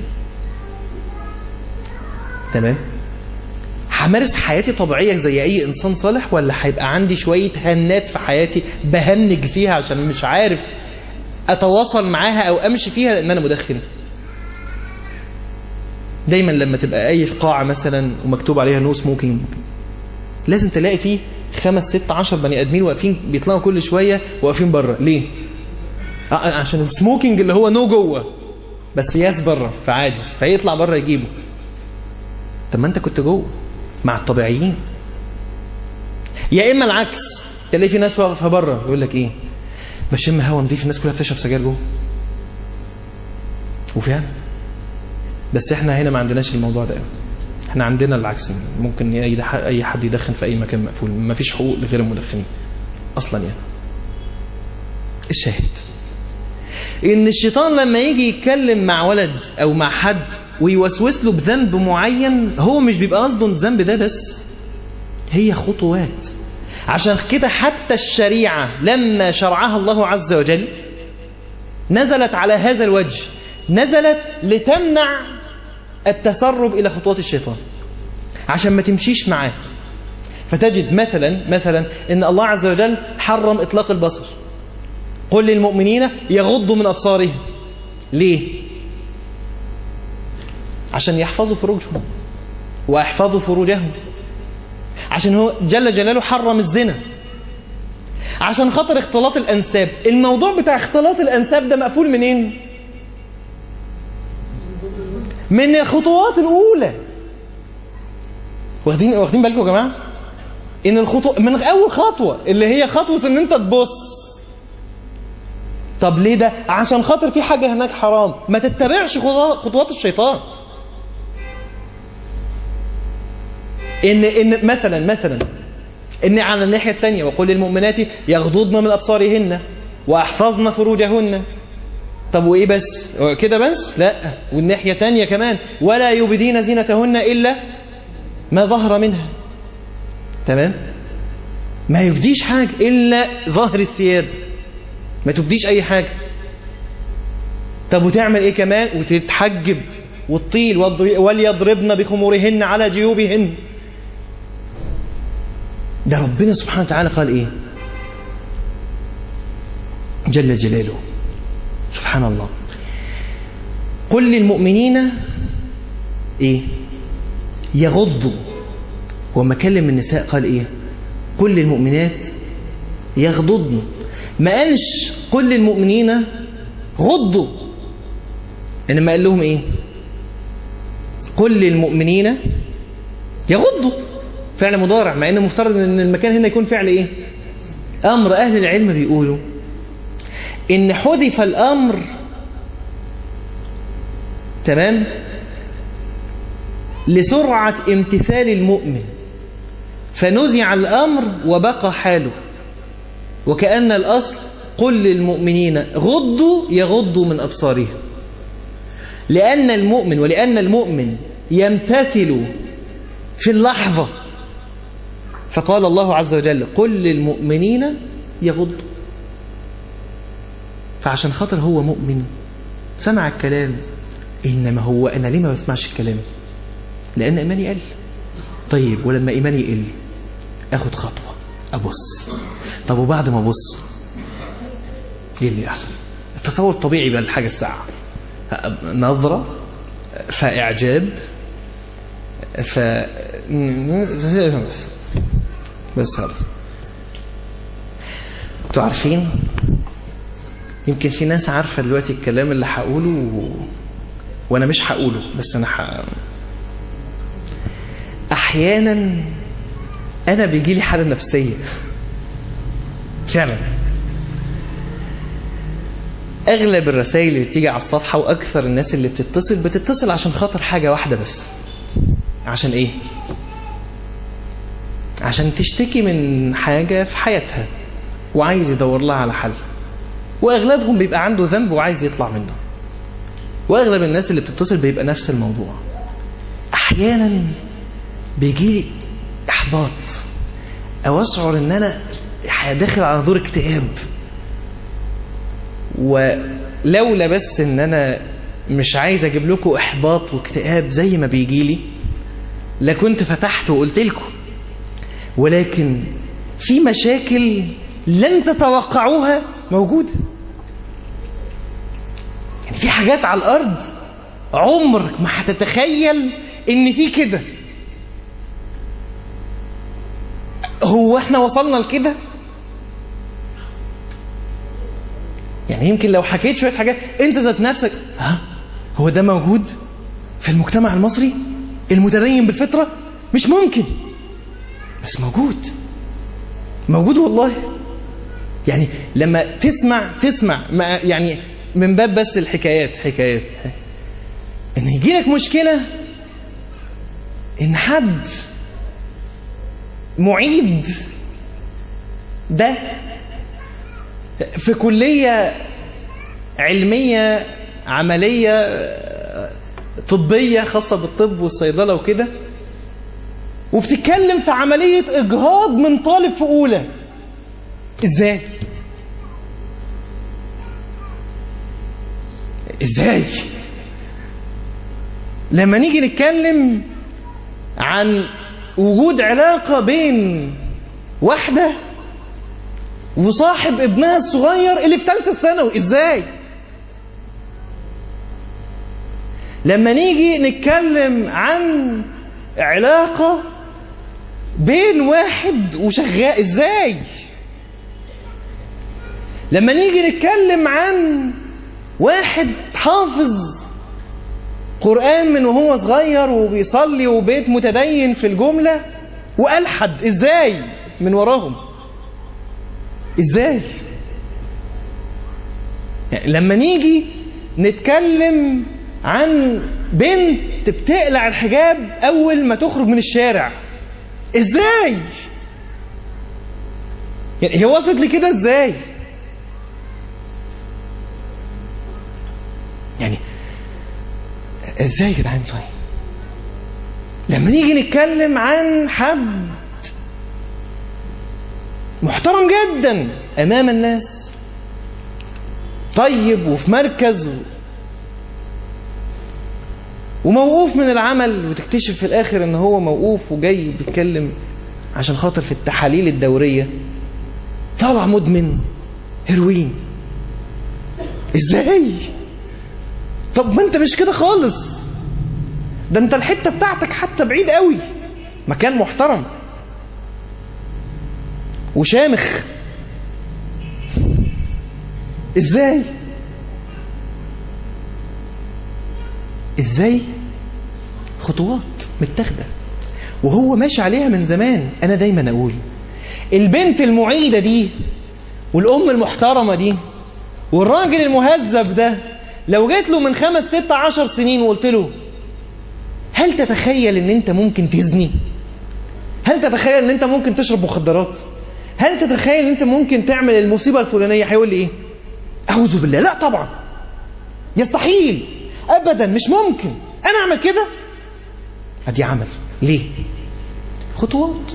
تمام همارس حياتي طبيعية زي أي إنسان صالح ولا هيبقى عندي شوية هنات في حياتي بهنج فيها عشان مش عارف أتواصل معاها أو أمشي فيها لأن أنا مدخن دايما لما تبقى أي في قاعة مثلا ومكتوب عليها نو سموكينج لازم تلاقي فيه خمس ست عشر بني ادمين واقفين بيطلعوا كل شويه واقفين بره ليه آه عشان السموكينج اللي هو نو جوه بس ياس بره فعادي فيطلع بره يجيبه طب ما انت كنت جوه مع الطبيعيين يا اما العكس تلاقي في ناس واقفه بره يقول لك ايه بشم هوا نضيف الناس كلها بتشرب سجاير جوه وفعلا بس احنا هنا ما عندناش الموضوع ده احنا عندنا العكس ممكن اي حد يدخن في اي مكان مقفول ما فيش حقوق لغير المدخنين اصلا يعني الشاهد ان الشيطان لما يجي يتكلم مع ولد او مع حد ويوسوس له بذنب معين هو مش بيبقى قصده الذنب ده بس هي خطوات عشان كده حتى الشريعة لما شرعها الله عز وجل نزلت على هذا الوجه نزلت لتمنع التسرب إلى خطوات الشيطان عشان ما تمشيش معاه فتجد مثلا مثلا ان الله عز وجل حرم اطلاق البصر قل للمؤمنين يغضوا من ابصارهم ليه عشان يحفظوا فروجهم ويحفظوا فروجهم عشان هو جل جلاله حرم الزنا عشان خاطر اختلاط الانساب الموضوع بتاع اختلاط الانساب ده مقفول منين من الخطوات الاولى واخدين واخدين بالكم يا جماعه ان الخطوه من اول خطوه اللي هي خطوه ان انت تبص طب ليه ده عشان خاطر في حاجه هناك حرام ما تتبعش خطوات الشيطان ان ان مثلا مثلا ان على الناحيه الثانيه وقل للمؤمنات يغضضن من ابصارهن واحفظن فروجهن طب وايه بس كده بس لا والناحيه الثانيه كمان ولا يبدين زينتهن الا ما ظهر منها تمام ما يبديش حاجه الا ظهر الثياب ما تبديش اي حاجه طب وتعمل ايه كمان وتتحجب والطيل وليضربن بخمورهن على جيوبهن ده ربنا سبحانه وتعالى قال ايه جل جلاله سبحان الله قل للمؤمنين ايه يغضوا وما كلم النساء قال ايه قل للمؤمنات يغضضن ما قالش قل للمؤمنين غضوا انما قال لهم ايه قل للمؤمنين يغضوا فعل مضارع مع ان المفترض ان المكان هنا يكون فعل ايه امر اهل العلم بيقولوا ان حذف الامر تمام لسرعة امتثال المؤمن فنزع الأمر وبقى حاله وكأن الأصل قل للمؤمنين غضوا يغضوا من أبصارهم لأن المؤمن ولأن المؤمن يمتثل في اللحظة فقال الله عز وجل قل للمؤمنين يغضوا فعشان خاطر هو مؤمن سمع الكلام إنما هو أنا ليه ما بسمعش الكلام لأن إيماني قل طيب ولما إيماني يقل أخد خطوة أبص طب وبعد ما أبص إيه اللي يحصل التصور الطبيعي بقى الحاجة الساعة نظرة فإعجاب ف بس خلاص انتوا عارفين يمكن في ناس عارفة دلوقتي الكلام اللي هقوله و... وانا مش هقوله بس انا ح... احيانا انا بيجي لي حالة نفسية فعلا اغلب الرسائل اللي بتيجي على الصفحة واكثر الناس اللي بتتصل بتتصل عشان خاطر حاجة واحدة بس عشان ايه عشان تشتكي من حاجة في حياتها وعايز يدور لها على حل واغلبهم بيبقى عنده ذنب وعايز يطلع منه واغلب الناس اللي بتتصل بيبقى نفس الموضوع احيانا بيجي لي احباط او اشعر ان انا داخل على دور اكتئاب ولولا بس ان انا مش عايز اجيب لكم احباط واكتئاب زي ما بيجي لي لكنت فتحت وقلت لكم ولكن في مشاكل لن تتوقعوها موجودة يعني في حاجات على الأرض عمرك ما هتتخيل إن في كده هو احنا وصلنا لكده يعني يمكن لو حكيت شوية حاجات انت ذات نفسك ها هو ده موجود في المجتمع المصري المتدين بالفطرة مش ممكن بس موجود موجود والله يعني لما تسمع تسمع ما يعني من باب بس الحكايات حكايات ان يجي لك مشكلة ان حد معيد ده في كلية علمية عملية طبية خاصة بالطب والصيدلة وكده وبتتكلم في عملية إجهاض من طالب في أولى إزاي؟ إزاي؟ لما نيجي نتكلم عن وجود علاقة بين واحدة وصاحب ابنها الصغير اللي في ثالثة ثانوي إزاي؟ لما نيجي نتكلم عن علاقة بين واحد وشغال ازاي لما نيجي نتكلم عن واحد حافظ قرآن من وهو صغير وبيصلي وبيت متدين في الجملة وألحد ازاي من وراهم ازاي يعني لما نيجي نتكلم عن بنت بتقلع الحجاب اول ما تخرج من الشارع ازاي يعني هي وصلت لكده ازاي يعني ازاي يا جدعان طيب لما نيجي نتكلم عن حد محترم جدا امام الناس طيب وفي مركز وموقوف من العمل وتكتشف في الاخر ان هو موقوف وجاي بيتكلم عشان خاطر في التحاليل الدورية طالع مدمن هيروين ازاي طب ما انت مش كده خالص ده انت الحته بتاعتك حتى بعيد قوي مكان محترم وشامخ ازاي ازاي خطوات متاخده وهو ماشي عليها من زمان انا دايما اقول البنت المعيده دي والام المحترمه دي والراجل المهذب ده لو جيت له من خمس ست عشر سنين وقلت له هل تتخيل ان انت ممكن تزني هل تتخيل ان انت ممكن تشرب مخدرات هل تتخيل ان انت ممكن تعمل المصيبه الفلانيه هيقول لي ايه اعوذ بالله لا طبعا يستحيل ابدا مش ممكن انا اعمل كده ادي عمل ليه خطوات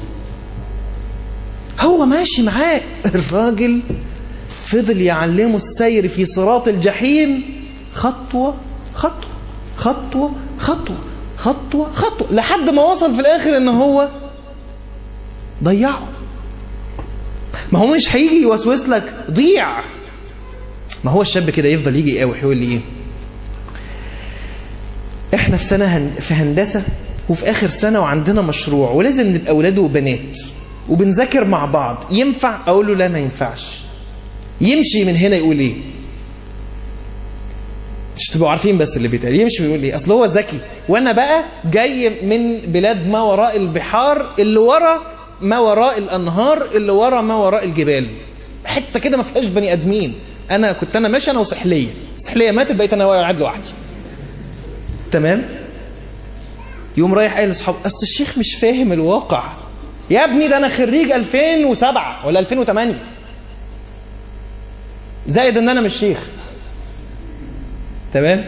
هو ماشي معاه الراجل فضل يعلمه السير في صراط الجحيم خطوة خطوة خطوة خطوة خطوة خطوة لحد ما وصل في الآخر إن هو ضيعه ما هو مش هيجي يوسوس لك ضيع ما هو الشاب كده يفضل يجي يقاوح يقول لي ايه احنا في سنة هن... في هندسة وفي اخر سنة وعندنا مشروع ولازم نبقى اولاد وبنات وبنذاكر مع بعض ينفع اقول له لا ما ينفعش يمشي من هنا يقول ايه مش تبقوا عارفين بس اللي بيتقال يمشي ويقول ايه اصل هو ذكي وانا بقى جاي من بلاد ما وراء البحار اللي ورا ما وراء الانهار اللي ورا ما وراء الجبال حته كده ما فيهاش بني ادمين انا كنت انا ماشي انا وسحليه سحليه ماتت بقيت انا قاعد لوحدي تمام يوم رايح قايل لاصحابه اصل الشيخ مش فاهم الواقع يا ابني ده انا خريج 2007 ولا 2008 زائد ان انا مش شيخ تمام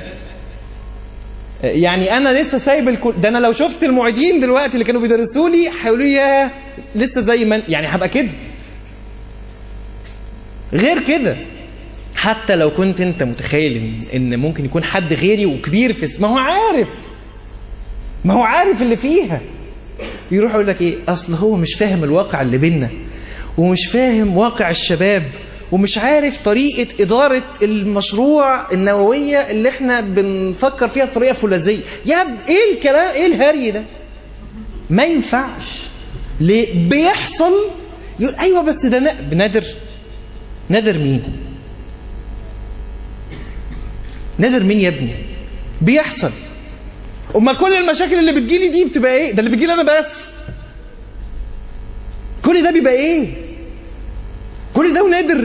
يعني انا لسه سايب الكل ده انا لو شفت المعيدين دلوقتي اللي كانوا بيدرسوا لي هيقولوا لي يا لسه زي ما يعني هبقى كده غير كده حتى لو كنت انت متخيل ان, إن ممكن يكون حد غيري وكبير في ما هو عارف ما هو عارف اللي فيها يروح يقول لك ايه اصل هو مش فاهم الواقع اللي بينا ومش فاهم واقع الشباب ومش عارف طريقة إدارة المشروع النووية اللي احنا بنفكر فيها بطريقة فولاذية يا ب- ايه الكلام ايه الهري ده ما ينفعش ليه بيحصل يقول ايوه بس ده ن- نادر نادر مين نادر مين يا ابني بيحصل امال كل المشاكل اللي بتجيلي دي بتبقى ايه ده اللي بتجيلي انا بس كل ده بيبقى ايه كل ده ونادر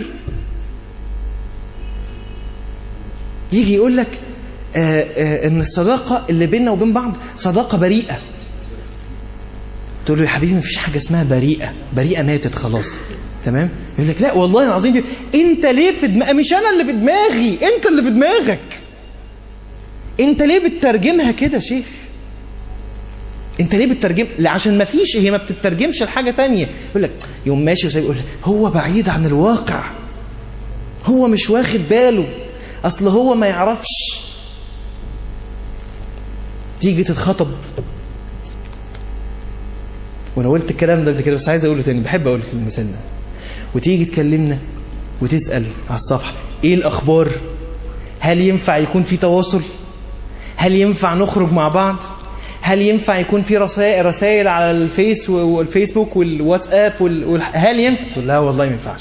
يجي يقول لك آه آه ان الصداقه اللي بيننا وبين بعض صداقه بريئه تقول له يا حبيبي مفيش حاجه اسمها بريئه بريئه ماتت خلاص تمام يقول لك لا والله العظيم دي انت ليه في دماغي مش انا اللي في دماغي انت اللي في دماغك انت ليه بتترجمها كده يا شيخ انت ليه بتترجم لا عشان ما فيش هي ما بتترجمش لحاجه تانية يقول لك يوم ماشي وسايب يقول لك هو بعيد عن الواقع هو مش واخد باله اصل هو ما يعرفش تيجي تتخطب وانا قلت الكلام ده قبل كده بس عايز اقوله تاني بحب اقول في المثال ده وتيجي تكلمنا وتسال على الصفحه ايه الاخبار هل ينفع يكون في تواصل هل ينفع نخرج مع بعض هل ينفع يكون في رسائل رسائل على الفيس والفيسبوك والواتساب وال... وال... هل ينفع تقول لا والله ما ينفعش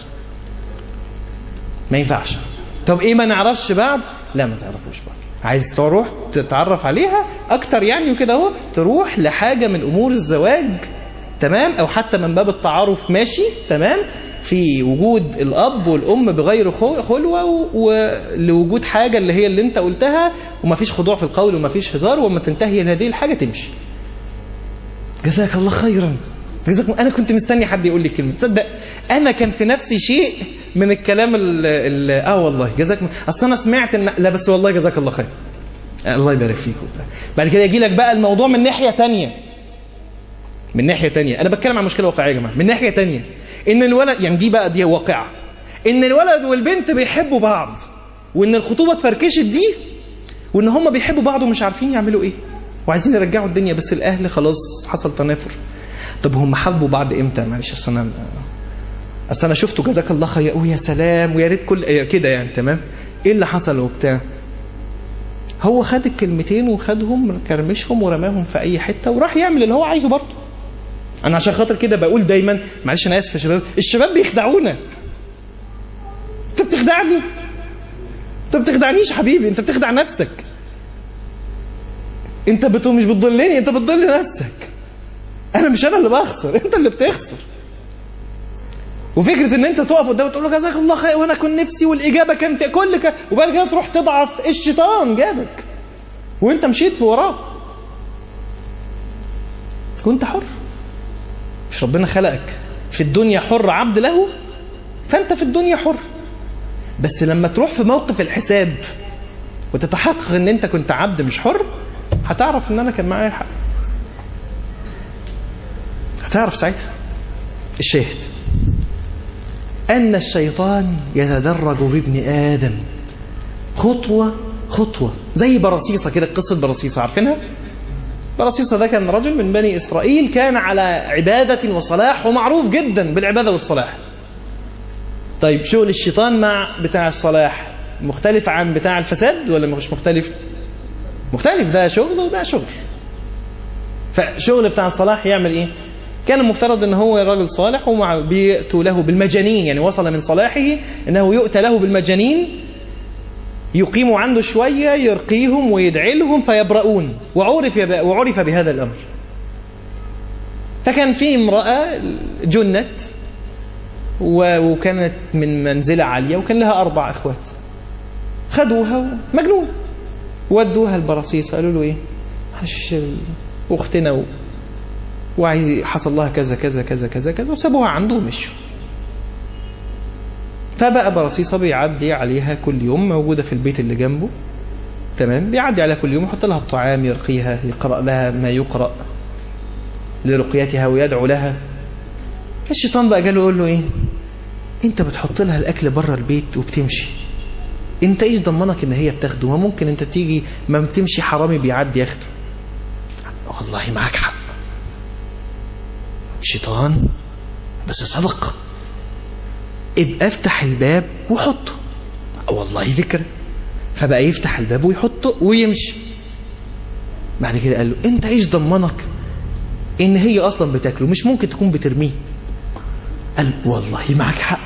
ما ينفعش طب ايه ما نعرفش بعض لا ما تعرفوش بعض عايز تروح تتعرف عليها اكتر يعني وكده اهو تروح لحاجه من امور الزواج تمام او حتى من باب التعارف ماشي تمام في وجود الاب والام بغير خو- خلوه و- ولوجود حاجه اللي هي اللي انت قلتها ومفيش خضوع في القول ومفيش هزار وما تنتهي هذه الحاجه تمشي جزاك الله خيرا جزاك انا كنت مستني حد يقول لي كلمه تصدق انا كان في نفسي شيء من الكلام ال ال اه والله جزاك اصل انا سمعت ان لا بس والله جزاك الله خير الله يبارك فيك وبتاع. بعد كده يجي لك بقى الموضوع من ناحيه تانية من ناحيه تانية انا بتكلم عن مشكله واقعيه يا جماعه من ناحيه تانية ان الولد يعني دي بقى دي واقعه ان الولد والبنت بيحبوا بعض وان الخطوبه اتفركشت دي وان هم بيحبوا بعض ومش عارفين يعملوا ايه وعايزين يرجعوا الدنيا بس الاهل خلاص حصل تنافر طب هم حبوا بعض امتى معلش اصل انا اصل انا شفته جزاك الله خير ويا سلام ويا ريت كل كده يعني تمام ايه اللي حصل وبتاع هو خد الكلمتين وخدهم كرمشهم ورماهم في اي حته وراح يعمل اللي هو عايزه برضه انا عشان خاطر كده بقول دايما معلش انا اسف يا شباب الشباب بيخدعونا انت بتخدعني انت بتخدعنيش حبيبي انت بتخدع نفسك انت بت... مش بتضلني انت بتضل نفسك انا مش انا اللي بخسر انت اللي بتخسر وفكره ان انت تقف قدامه تقول له جزاك الله خير وانا كنت نفسي والاجابه كانت كل ك... وبعد كده تروح تضعف الشيطان جابك وانت مشيت في وراه كنت حر مش ربنا خلقك في الدنيا حر عبد له فانت في الدنيا حر بس لما تروح في موقف الحساب وتتحقق ان انت كنت عبد مش حر هتعرف ان انا كان معايا حق هتعرف ساعتها الشاهد ان الشيطان يتدرج بابن ادم خطوة خطوة زي برصيصة كده قصة برصيصة عارفينها برصيصة ده كان رجل من بني إسرائيل كان على عبادة وصلاح ومعروف جدا بالعبادة والصلاح طيب شغل الشيطان مع بتاع الصلاح مختلف عن بتاع الفساد ولا مش مختلف مختلف ده شغل وده شغل فشغل بتاع الصلاح يعمل ايه كان المفترض ان هو راجل صالح ومع بيأتوا له بالمجانين يعني وصل من صلاحه انه يؤتى له بالمجانين يقيم عنده شوية يرقيهم ويدعي لهم فيبرؤون وعرف وعرف بهذا الأمر فكان في امرأة جنت وكانت من منزلة عالية وكان لها أربع أخوات خدوها مجنون ودوها البراصيص قالوا له إيه حش أختنا و... وعايز حصل لها كذا كذا كذا كذا كذا وسابوها عنده ومشوا فبقى برصيصة بيعدي عليها كل يوم موجودة في البيت اللي جنبه تمام بيعدي عليها كل يوم يحط لها الطعام يرقيها يقرأ لها ما يقرأ لرقيتها ويدعو لها الشيطان بقى جاله يقول له ايه انت بتحط لها الاكل بره البيت وبتمشي انت ايش ضمنك ان هي بتاخده ما ممكن انت تيجي ما بتمشي حرامي بيعدي ياخده والله معاك حق الشيطان بس صدق ابقى افتح الباب وحطه والله ذكر فبقى يفتح الباب ويحطه ويمشي بعد كده قال له انت ايش ضمنك ان هي اصلا بتاكله مش ممكن تكون بترميه قال والله معك حق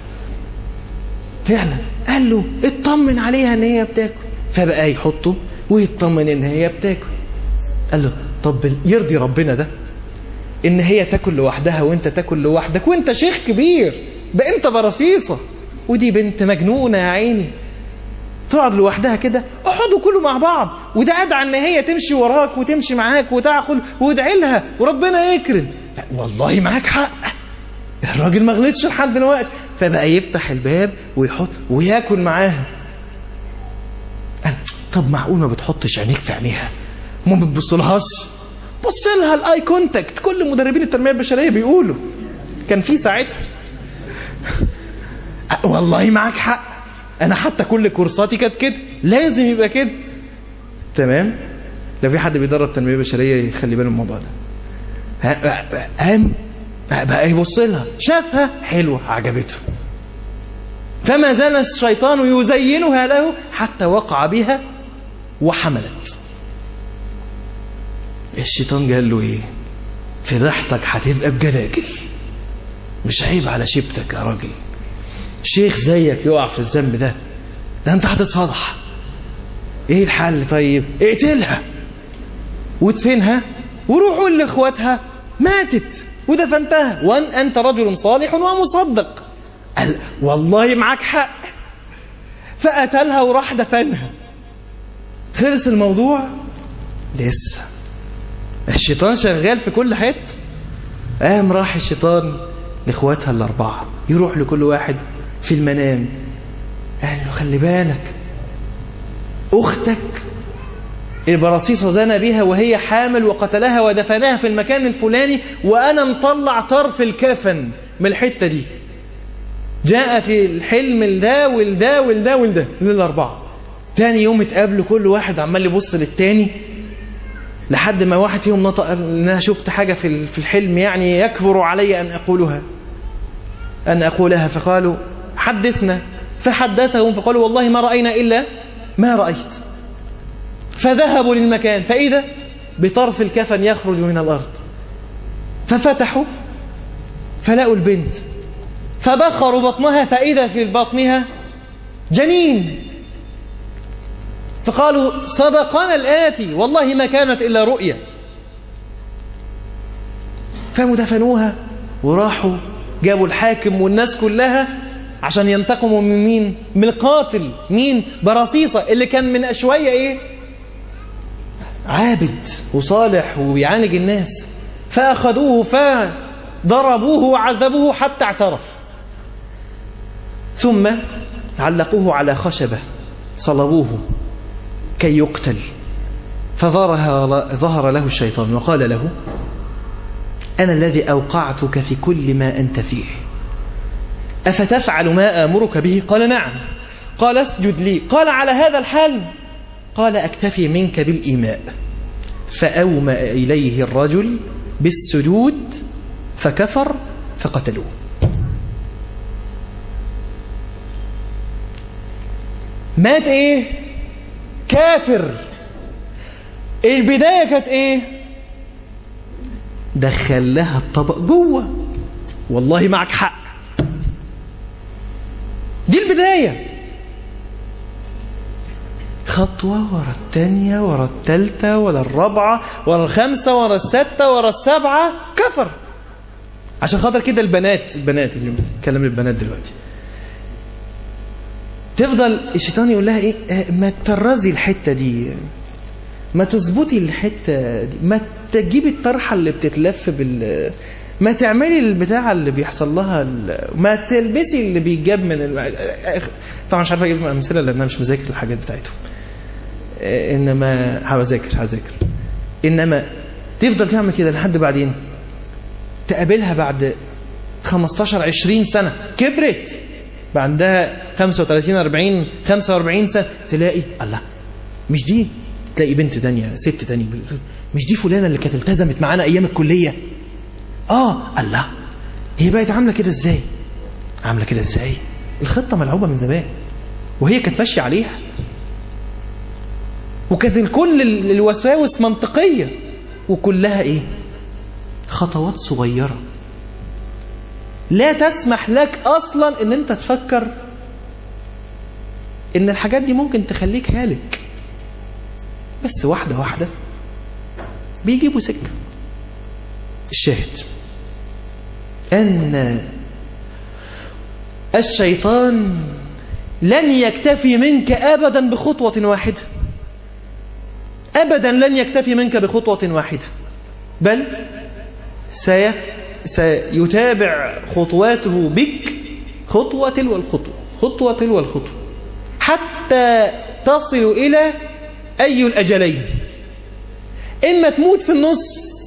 فعلا قال له اطمن عليها ان هي بتاكل فبقى يحطه ويطمن ان هي بتاكل قال له طب يرضي ربنا ده ان هي تاكل لوحدها وانت تاكل لوحدك وانت شيخ كبير ده انت برصيصة ودي بنت مجنونة يا عيني تقعد لوحدها كده اقعدوا كلوا مع بعض وده ادعى ان هي تمشي وراك وتمشي معاك وتاكل وادعي لها وربنا يكرم والله معاك حق الراجل ما غلطش لحد دلوقتي فبقى يفتح الباب ويحط وياكل معاها طب معقول ما بتحطش عينيك في عينيها ما بتبصلهاش بص لها الاي كونتاكت كل مدربين التنميه البشريه بيقولوا كان في ساعتها والله معاك حق انا حتى كل كورساتي كانت كده لازم يبقى كده تمام لو في حد بيدرب تنميه بشريه يخلي باله من الموضوع ده قام بقى يبص لها شافها حلوه عجبته فما زال الشيطان يزينها له حتى وقع بها وحملت الشيطان قال له ايه فضحتك هتبقى بجلاجل مش عيب على شبتك يا راجل شيخ زيك يقع في الذنب ده ده انت هتتفضح ايه الحل طيب اقتلها وادفنها وروح قول لاخواتها ماتت ودفنتها وان انت رجل صالح ومصدق قال والله معاك حق فقتلها وراح دفنها خلص الموضوع لسه الشيطان شغال في كل حته قام راح الشيطان لاخواتها الاربعه يروح لكل واحد في المنام قال له خلي بالك اختك البراصيصة زنى بها وهي حامل وقتلها ودفنها في المكان الفلاني وانا مطلع طرف الكفن من الحتة دي جاء في الحلم ده والده والده والده للاربعه تاني يوم اتقابلوا كل واحد عمال يبص للتاني لحد ما واحد فيهم نطق ان انا شفت حاجة في في الحلم يعني يكبر علي ان اقولها ان اقولها فقالوا حدثنا فحدثهم فقالوا والله ما رأينا الا ما رأيت فذهبوا للمكان فإذا بطرف الكفن يخرج من الأرض ففتحوا فلقوا البنت فبخروا بطنها فإذا في بطنها جنين فقالوا صدقنا الآتي والله ما كانت إلا رؤيا فقاموا دفنوها وراحوا جابوا الحاكم والناس كلها عشان ينتقموا من مين من القاتل مين برصيصة اللي كان من شوية ايه عابد وصالح وبيعالج الناس فأخذوه فضربوه وعذبوه حتى اعترف ثم علقوه على خشبة صلبوه كي يقتل فظهر ظهر له الشيطان وقال له أنا الذي أوقعتك في كل ما أنت فيه أفتفعل ما آمرك به قال نعم قال اسجد لي قال على هذا الحال قال أكتفي منك بالإيماء فأومأ إليه الرجل بالسجود فكفر فقتلوه مات ايه كافر البداية كانت ايه دخل لها الطبق جوه والله معك حق دي البداية خطوة ورا التانية ورا التالتة ورا الرابعة ورا الخامسة ورا الستة ورا السبعة كفر عشان خاطر كده البنات البنات اللي بتكلم البنات دلوقتي تفضل الشيطان يقول لها ايه آه، ما تطرزي الحتة دي ما تظبطي الحتة دي ما تجيبي الطرحة اللي بتتلف بال ما تعملي البتاع اللي بيحصل لها ال... ما تلبسي اللي بيجاب من ال... طبعا مش عارف اجيب لكم امثله لان انا مش مذاكر الحاجات بتاعتهم آه، انما هذاكر هذاكر انما تفضل تعمل كده لحد بعدين تقابلها بعد 15 20 سنه كبرت بقى عندها 35 40 45 سنه تلاقي الله مش دي تلاقي بنت تانية ست تانية مش دي فلانة اللي كانت التزمت معانا أيام الكلية آه الله هي بقت عاملة كده إزاي عاملة كده إزاي الخطة ملعوبة من زمان وهي كانت ماشية عليها وكانت كل ال- الوساوس منطقية وكلها إيه خطوات صغيرة لا تسمح لك أصلا إن أنت تفكر إن الحاجات دي ممكن تخليك هالك بس واحدة واحدة بيجيبوا سكة الشاهد أن الشيطان لن يكتفي منك أبدا بخطوة واحدة أبدا لن يكتفي منك بخطوة واحدة بل سي سيتابع خطواته بك خطوة تلو الخطوة خطوة تلو الخطوة حتى تصل إلى أي الأجلين إما تموت في النص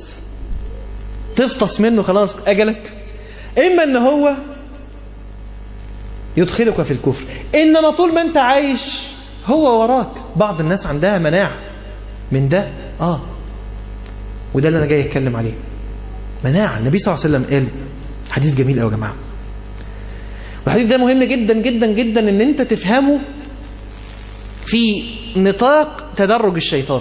تفطس منه خلاص أجلك إما أن هو يدخلك في الكفر إنما طول ما أنت عايش هو وراك بعض الناس عندها مناعة من ده آه وده اللي أنا جاي أتكلم عليه مناعة النبي صلى الله عليه وسلم قال حديث جميل أوي يا جماعة والحديث ده مهم جدا جدا جدا ان انت تفهمه في نطاق تدرج الشيطان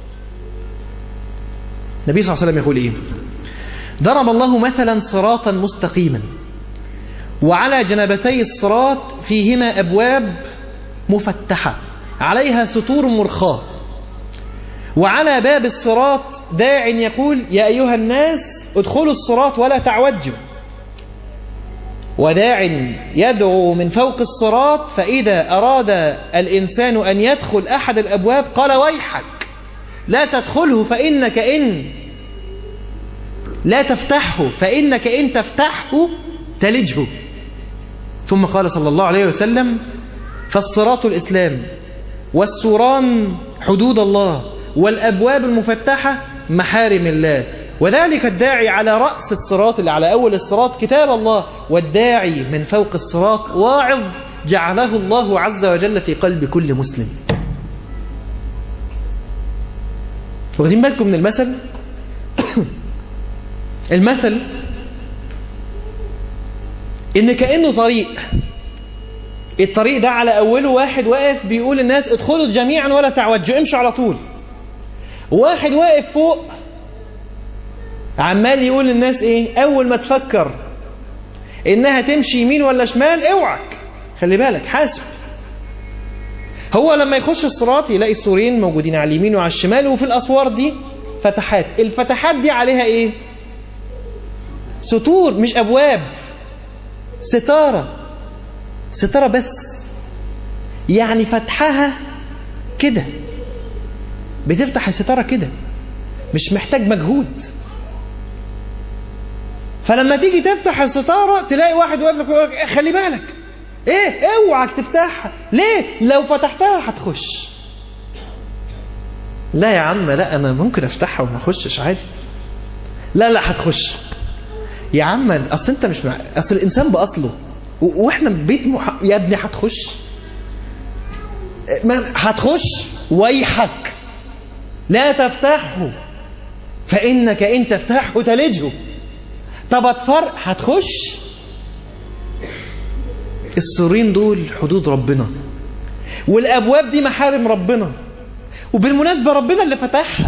النبي صلى الله عليه وسلم يقول ايه ضرب الله مثلا صراطا مستقيما وعلى جنبتي الصراط فيهما أبواب مفتحة عليها ستور مرخاة وعلى باب الصراط داع يقول يا أيها الناس ادخلوا الصراط ولا تعوجوا وداع يدعو من فوق الصراط فإذا أراد الإنسان أن يدخل أحد الأبواب قال ويحك لا تدخله فإنك إن لا تفتحه فإنك إن تفتحه تلجه ثم قال صلى الله عليه وسلم فالصراط الإسلام والسوران حدود الله والأبواب المفتحة محارم الله وذلك الداعي على رأس الصراط اللي على أول الصراط كتاب الله والداعي من فوق الصراط واعظ جعله الله عز وجل في قلب كل مسلم واخدين بالكم من المثل المثل ان كأنه طريق الطريق ده على أوله واحد واقف بيقول الناس ادخلوا جميعا ولا تعوجوا امشوا على طول واحد واقف فوق عمال يقول للناس ايه اول ما تفكر انها تمشي يمين ولا شمال اوعك خلي بالك حاسب هو لما يخش الصراط يلاقي السورين موجودين على اليمين وعلى الشمال وفي الاسوار دي فتحات الفتحات دي عليها ايه سطور مش ابواب ستاره ستاره بس يعني فتحها كده بتفتح الستاره كده مش محتاج مجهود فلما تيجي تفتح الستاره تلاقي واحد واقف لك ويقول لك خلي بالك ايه اوعك تفتحها ليه لو فتحتها هتخش لا يا عم لا انا ممكن افتحها وما اخشش عادي لا لا هتخش يا عم اصل انت مش مع... اصل الانسان باصله و... واحنا بيت مح... يا ابني هتخش ما هتخش ويحك لا تفتحه فانك ان تفتحه تلجه طب اتفرق هتخش السورين دول حدود ربنا والابواب دي محارم ربنا وبالمناسبه ربنا اللي فتحها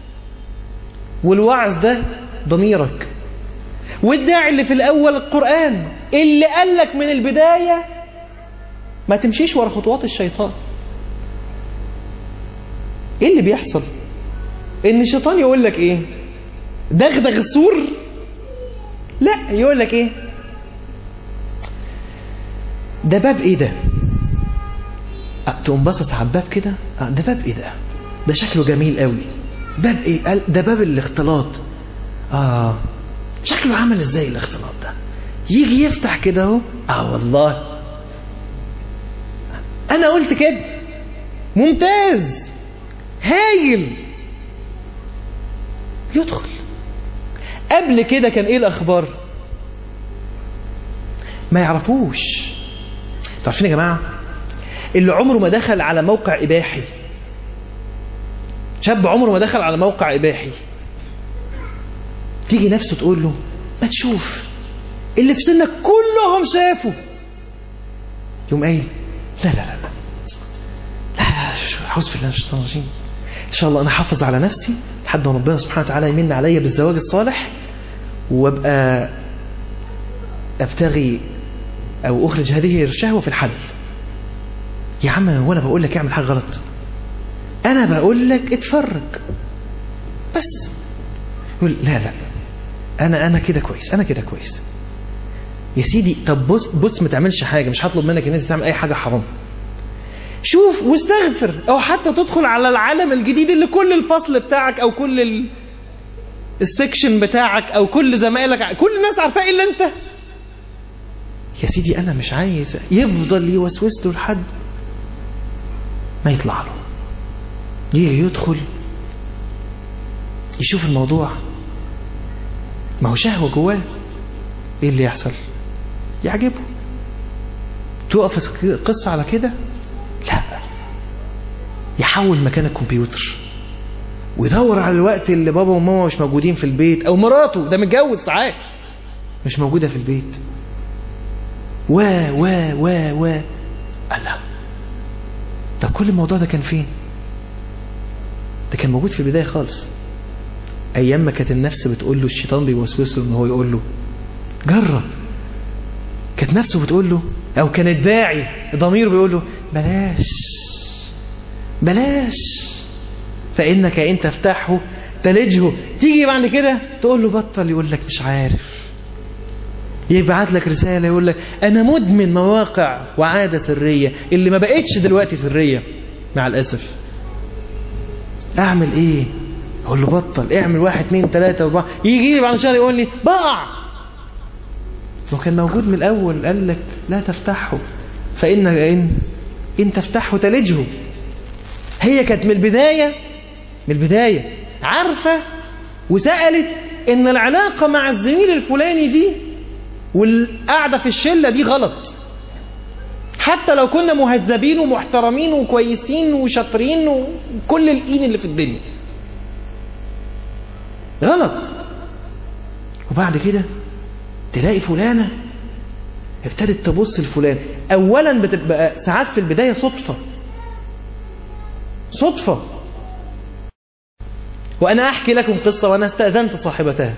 والوعظ ده ضميرك والداعي اللي في الاول القران اللي قال لك من البدايه ما تمشيش ورا خطوات الشيطان ايه اللي بيحصل ان الشيطان يقول لك ايه دغدغ السور لا يقول لك ايه ده باب ايه ده أه تقوم باصص على الباب كده أه ده باب ايه ده ده شكله جميل قوي باب ايه قال ده باب الاختلاط اه شكله عامل ازاي الاختلاط ده يجي يفتح كده اهو اه والله انا قلت كده ممتاز هايل يدخل قبل كده كان ايه الاخبار ما يعرفوش تعرفين يا جماعه اللي عمره ما دخل على موقع اباحي شاب عمره ما دخل على موقع اباحي تيجي نفسه تقول له ما تشوف اللي في سنك كلهم شافوا يوم قايل لا لا لا لا لا اعوذ بالله من الشيطان الرجيم ان شاء الله انا احافظ على نفسي لحد ما ربنا سبحانه وتعالى يمن عليا بالزواج الصالح وابقى ابتغي او اخرج هذه الشهوه في الحل يا عم هو انا بقول لك اعمل حاجه غلط انا بقول لك اتفرج بس يقول لا لا انا انا كده كويس انا كده كويس يا سيدي طب بص بص ما تعملش حاجه مش هطلب منك ان انت تعمل اي حاجه حرام شوف واستغفر او حتى تدخل على العالم الجديد اللي كل الفصل بتاعك او كل ال... السكشن بتاعك او كل زمايلك كل الناس عارفاه الا انت يا سيدي انا مش عايز يفضل يوسوس له لحد ما يطلع له يجي يدخل يشوف الموضوع ما هو شهوة جواه ايه اللي يحصل يعجبه تقف القصة على كده لا يحول مكان الكمبيوتر ويدور على الوقت اللي بابا وماما مش موجودين في البيت او مراته ده متجوز ساعات مش موجودة في البيت و و و و الله طب كل الموضوع ده كان فين ده كان موجود في البداية خالص ايام ما كانت النفس بتقول له الشيطان بيوسوس له ان هو يقول له جرب كانت نفسه بتقول له او كان الداعي ضميره بيقول له بلاش بلاش فانك ان تفتحه تلجه تيجي بعد كده تقول له بطل يقول لك مش عارف يبعت لك رسالة يقول لك أنا مدمن مواقع وعادة سرية اللي ما بقتش دلوقتي سرية مع الأسف أعمل إيه أقول له بطل اعمل واحد اتنين تلاتة أربعة يجي لي بعد شهر يقول لي بقع لو كان موجود من الأول قال لك لا تفتحه فإن إن إن تفتحه تلجه هي كانت من البداية من البداية عارفة وسألت إن العلاقة مع الزميل الفلاني دي والقعدة في الشلة دي غلط حتى لو كنا مهذبين ومحترمين وكويسين وشاطرين وكل القين اللي في الدنيا غلط وبعد كده تلاقي فلانة ابتدت تبص لفلان اولا بتبقى ساعات في البداية صدفة صدفة وأنا أحكي لكم قصة وأنا استأذنت صاحبتها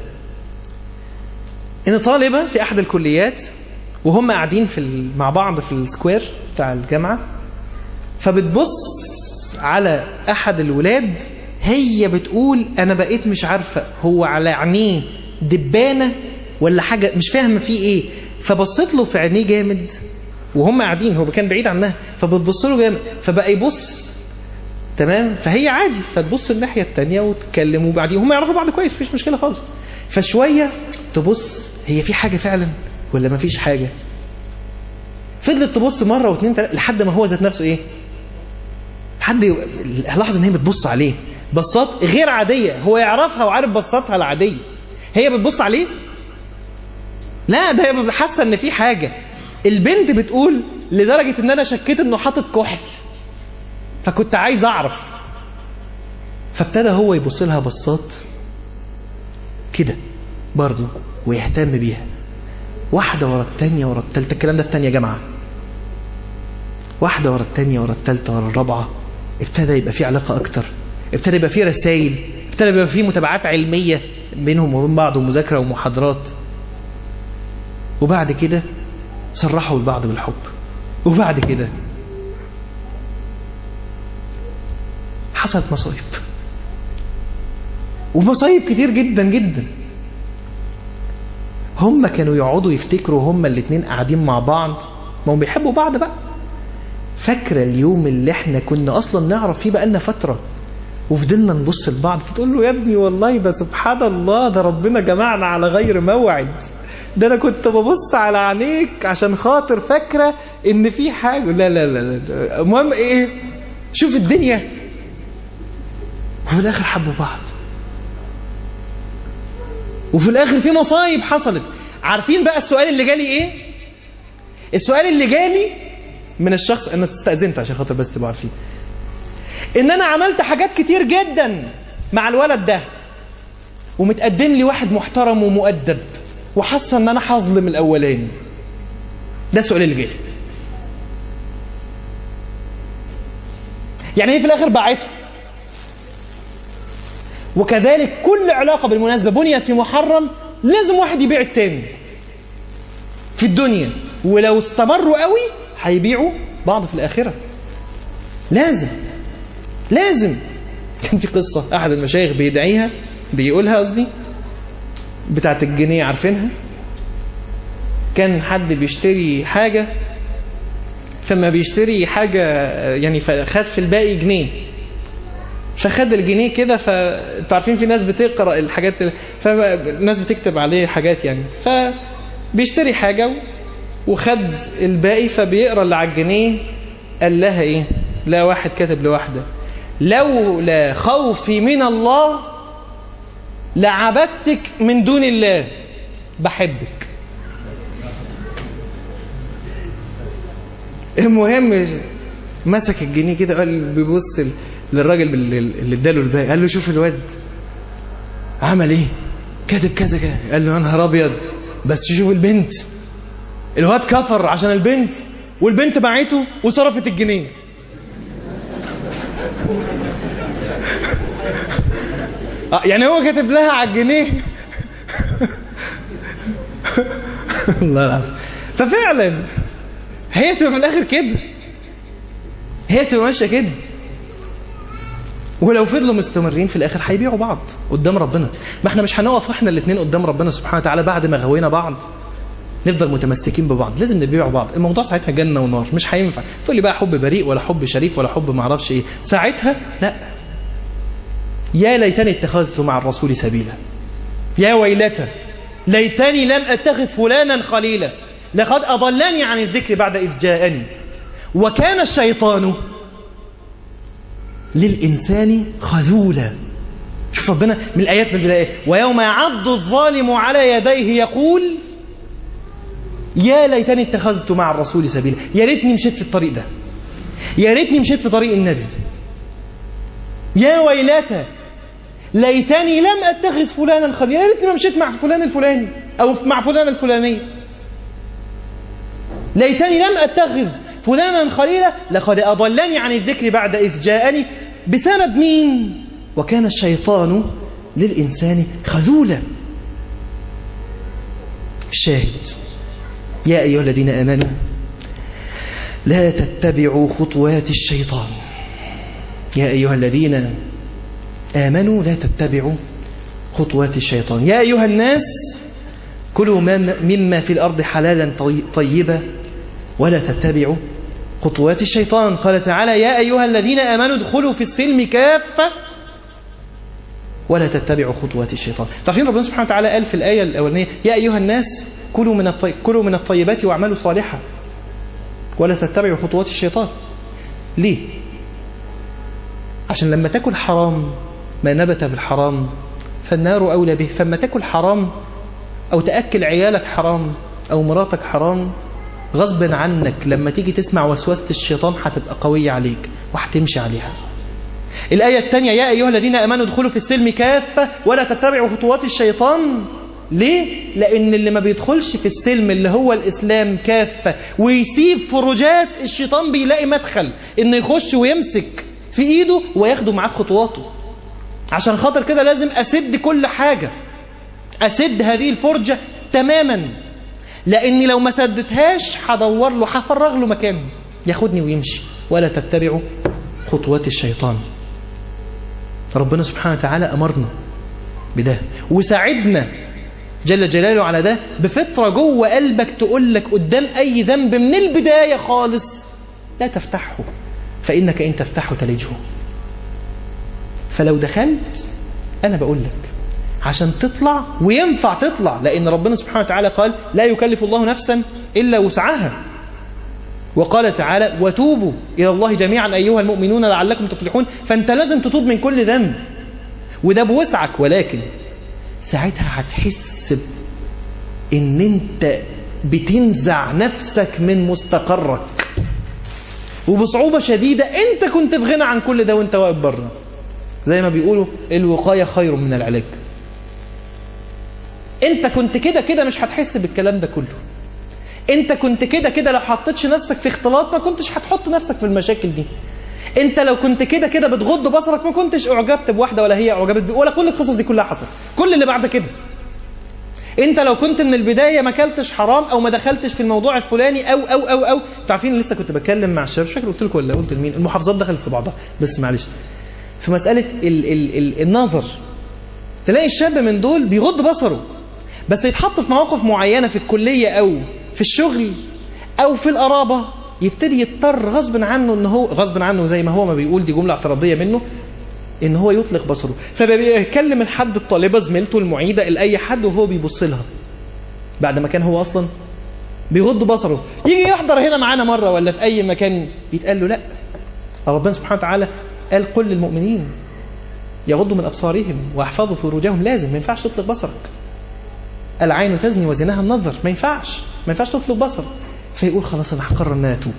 إن طالبة في أحد الكليات وهم قاعدين في ال- مع بعض في السكوير بتاع الجامعة فبتبص على أحد الولاد هي بتقول أنا بقيت مش عارفة هو على عينيه دبانة ولا حاجة مش فاهمة فيه إيه فبصت له في عينيه جامد وهم قاعدين هو كان بعيد عنها فبتبص له جامد فبقى يبص تمام فهي عادي فتبص الناحية التانية وتتكلم وبعدين هم يعرفوا بعض كويس مفيش مشكلة خالص فشوية تبص هي في حاجة فعلا ولا مفيش حاجة فضلت تبص مرة واثنين تلاتة لحد ما هو ذات نفسه ايه حد ي- لاحظ ان هي بتبص عليه بصات غير عادية هو يعرفها وعارف بصاتها العادية هي بتبص عليه لا ده هي حاسة ان في حاجة البنت بتقول لدرجة ان انا شكيت انه حاطط كحل فكنت عايز اعرف فابتدى هو يبص لها بصات كده برضه ويهتم بيها واحدة ورا التانية ورا التالتة الكلام ده في تانية جامعة واحدة ورا التانية ورا التالتة ورا الرابعة ابتدى يبقى في علاقة أكتر ابتدى يبقى في رسائل ابتدى يبقى في متابعات علمية بينهم وبين بعض ومذاكرة ومحاضرات وبعد كده صرحوا لبعض بالحب وبعد كده حصلت مصايب ومصايب كتير جدا جدا هم كانوا يقعدوا يفتكروا هم الاتنين قاعدين مع بعض ما هم بيحبوا بعض بقى فاكرة اليوم اللي احنا كنا اصلا نعرف فيه بقالنا فترة وفضلنا نبص لبعض فتقول له يا ابني والله ده سبحان الله ده ربنا جمعنا على غير موعد ده انا كنت ببص على عينيك عشان خاطر فاكرة ان في حاجة لا لا لا, لا. المهم ايه شوف الدنيا وفي الاخر حبوا بعض وفي الاخر في مصايب حصلت عارفين بقى السؤال اللي جالي ايه السؤال اللي جالي من الشخص انا استأذنت عشان خاطر بس تبقوا عارفين ان انا عملت حاجات كتير جدا مع الولد ده ومتقدم لي واحد محترم ومؤدب وحاسه ان انا هظلم الاولاني ده السؤال اللي جالي يعني ايه في الاخر باعته وكذلك كل علاقة بالمناسبة بنيت في محرم لازم واحد يبيع التاني في الدنيا ولو استمروا قوي هيبيعوا بعض في الآخرة لازم لازم كان في قصة أحد المشايخ بيدعيها بيقولها قصدي بتاعت الجنيه عارفينها كان حد بيشتري حاجة فما بيشتري حاجة يعني فخد في الباقي جنيه فخد الجنيه كده فانتوا عارفين في ناس بتقرا الحاجات ال- فالناس بتكتب عليه حاجات يعني فبيشتري حاجه وخد الباقي فبيقرا اللي على الجنيه قال لها ايه لا واحد كاتب لواحده لولا خوفي من الله لعبدتك من دون الله بحبك المهم مسك الجنيه كده قال بيبص ل- للراجل اللي اللي اداله الباقي قال له شوف الواد عمل ايه كاتب كذا كذا قال له يا نهار ابيض بس شوف البنت الواد كفر عشان البنت والبنت باعته وصرفت الجنيه آه، يعني هو كاتب لها على الجنيه الله العظيم ففعلا هي بتبقى في الاخر كده هي بتبقى ماشيه كده ولو فضلوا مستمرين في الاخر هيبيعوا بعض قدام ربنا ما احنا مش هنقف احنا الاثنين قدام ربنا سبحانه وتعالى بعد ما غوينا بعض نفضل متمسكين ببعض لازم نبيع بعض الموضوع ساعتها جنه ونار مش هينفع تقول لي بقى حب بريء ولا حب شريف ولا حب ما اعرفش ايه ساعتها لا يا ليتني اتخذت مع الرسول سبيلا يا ويلتى ليتني لم اتخذ فلانا خليلا لقد اضلني عن الذكر بعد اذ جاءني وكان الشيطان للإنسان خذولا شوف ربنا من الآيات من البداية ويوم يعض الظالم على يديه يقول يا ليتني اتخذت مع الرسول سبيلا يا ريتني مشيت في الطريق ده يا ريتني مشيت في طريق النبي يا ويلتى ليتني لم اتخذ فلانا خليلا يا ريتني ما مشيت مع فلان الفلاني او مع فلان الفلانيه ليتني لم اتخذ فلانا خليلا لقد اضلني عن الذكر بعد اذ جاءني بسبب مين وكان الشيطان للإنسان خذولا الشاهد يا أيها الذين آمنوا لا تتبعوا خطوات الشيطان يا أيها الذين آمنوا لا تتبعوا خطوات الشيطان يا أيها الناس كلوا مما في الأرض حلالا طيبا ولا تتبعوا خطوات الشيطان قال تعالى يا أيها الذين آمنوا ادخلوا في السلم كافة ولا تتبعوا خطوات الشيطان تعرفين ربنا سبحانه وتعالى قال في الآية الأولانية يا أيها الناس كلوا من, الطي... كلوا من الطيبات واعملوا صالحا ولا تتبعوا خطوات الشيطان ليه عشان لما تاكل حرام ما نبت بالحرام فالنار أولى به فلما تاكل حرام أو تأكل عيالك حرام أو مراتك حرام غصب عنك لما تيجي تسمع وسوسة الشيطان هتبقى قوية عليك وهتمشي عليها الآية الثانية يا أيها الذين أمنوا ادخلوا في السلم كافة ولا تتبعوا خطوات الشيطان ليه؟ لأن اللي ما بيدخلش في السلم اللي هو الإسلام كافة ويسيب فرجات الشيطان بيلاقي مدخل إنه يخش ويمسك في إيده وياخده معاه خطواته عشان خاطر كده لازم أسد كل حاجة أسد هذه الفرجة تماما لأني لو ما سدتهاش هدور له هفرغ له مكانه ياخدني ويمشي ولا تتبعوا خطوات الشيطان ربنا سبحانه وتعالى أمرنا بده وساعدنا جل جلاله على ده بفطرة جوه قلبك تقول لك قدام أي ذنب من البداية خالص لا تفتحه فإنك إن تفتحه تلجه فلو دخلت أنا بقول لك عشان تطلع وينفع تطلع لأن ربنا سبحانه وتعالى قال لا يكلف الله نفسا إلا وسعها وقال تعالى وتوبوا إلى الله جميعا أيها المؤمنون لعلكم تفلحون فأنت لازم تتوب من كل ذنب وده بوسعك ولكن ساعتها هتحس ان انت بتنزع نفسك من مستقرك وبصعوبة شديدة انت كنت في غنى عن كل ده وانت واقف بره زي ما بيقولوا الوقاية خير من العلاج انت كنت كده كده مش هتحس بالكلام ده كله انت كنت كده كده لو حطيتش نفسك في اختلاط ما كنتش هتحط نفسك في المشاكل دي انت لو كنت كده كده بتغض بصرك ما كنتش اعجبت بواحده ولا هي اعجبت بي ولا كل القصص دي كلها حصلت كل اللي بعد كده انت لو كنت من البدايه ما اكلتش حرام او ما دخلتش في الموضوع الفلاني او او او او انتوا عارفين لسه كنت بتكلم مع الشباب مش فاكر قلت لكم ولا قلت لمين المحافظات دخلت في بعضها بس معلش في مساله ال ال ال النظر تلاقي الشاب من دول بيغض بصره بس يتحط في مواقف معينه في الكليه او في الشغل او في القرابه يبتدي يضطر غصب عنه ان هو غصب عنه زي ما هو ما بيقول دي جمله اعتراضيه منه ان هو يطلق بصره فبيكلم الحد الطالبه زميلته المعيده لاي حد وهو بيبص لها بعد ما كان هو اصلا بيغض بصره يجي يحضر هنا معانا مره ولا في اي مكان يتقال له لا ربنا سبحانه وتعالى قال قل للمؤمنين يغضوا من ابصارهم واحفظوا فروجهم لازم ما ينفعش تطلق بصرك العين تزني وزناها النظر ما ينفعش ما ينفعش تطلق بصر فيقول خلاص انا هقرر ان انا اتوب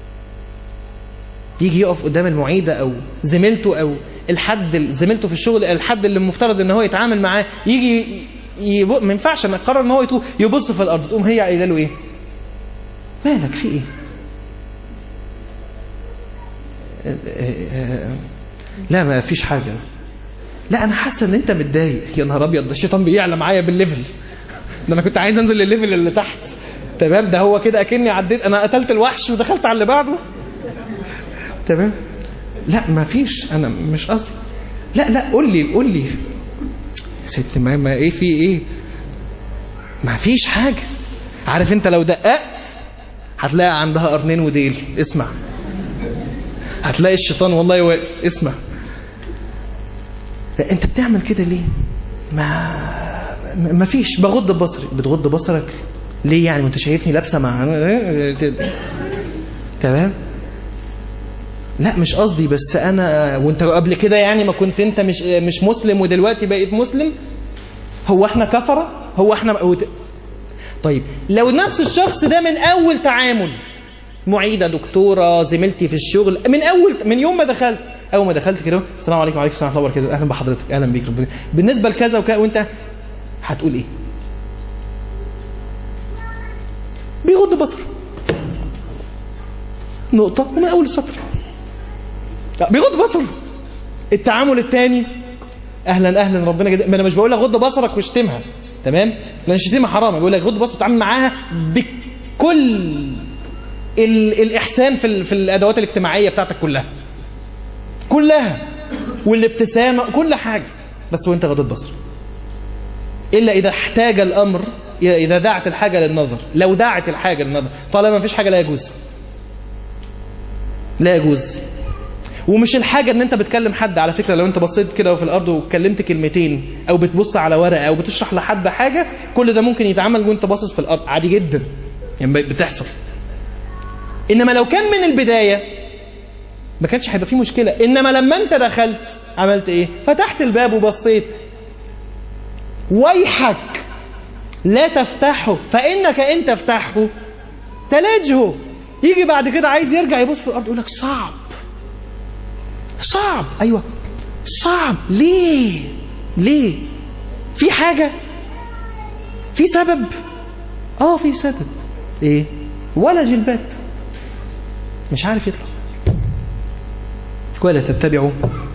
يجي يقف قدام المعيدة او زميلته او الحد زميلته في الشغل الحد اللي المفترض ان هو يتعامل معاه يجي يب... ما ينفعش انا قرر ان هو يتوب يبص في الارض تقوم هي قايله له ايه مالك في ايه لا ما فيش حاجة لا انا حاسه ان انت متضايق يا نهار ابيض ده الشيطان بيعلى معايا بالليفل ده انا كنت عايز انزل للليفل اللي تحت تمام ده هو كده اكني عديت انا قتلت الوحش ودخلت على اللي بعده تمام لا ما فيش انا مش قصدي لا لا قول لي قول لي ست ما, ما ايه في ايه ما فيش حاجه عارف انت لو دققت هتلاقي عندها قرنين وديل اسمع هتلاقي الشيطان والله واقف اسمع انت بتعمل كده ليه ما ما فيش بغض بصري بتغض بصرك ليه يعني وانت شايفني لابسه مع تمام لا مش قصدي بس انا وانت قبل كده يعني ما كنت انت مش مش مسلم ودلوقتي بقيت مسلم هو احنا كفره هو احنا طيب لو نفس الشخص ده من اول تعامل معيده دكتوره زميلتي في الشغل من اول من يوم ما دخلت اول ما دخلت كده السلام عليكم وعليكم السلام ورحمه الله وبركاته اهلا بحضرتك اهلا بيك ربنا بالنسبه لكذا وكذا وانت هتقول ايه بيغض بصره نقطة ومن أول السطر بيغض بصره التعامل الثاني اهلا اهلا ربنا جد... ما انا مش بقول لك غض بصرك واشتمها تمام لان الشتيمه حرام بقول لك غض بصرك وتعامل معاها بكل ال... الاحسان في ال... في الادوات الاجتماعيه بتاعتك كلها كلها والابتسامه كل حاجه بس وانت غضت بصرك الا اذا احتاج الامر اذا دعت الحاجه للنظر لو دعت الحاجه للنظر طالما ما فيش حاجه لا يجوز لا يجوز ومش الحاجة ان انت بتكلم حد على فكرة لو انت بصيت كده في الارض واتكلمت كلمتين او بتبص على ورقة او بتشرح لحد حاجة كل ده ممكن يتعمل وانت باصص في الارض عادي جدا يعني بتحصل انما لو كان من البداية ما كانش هيبقى فيه مشكلة انما لما انت دخلت عملت ايه فتحت الباب وبصيت ويحك لا تفتحه فانك ان تفتحه تلجه يجي بعد كده عايز يرجع يبص في الارض يقول لك صعب صعب ايوه صعب ليه ليه في حاجه في سبب اه في سبب ايه ولا جلباب مش عارف يطلع ولا تتبعوا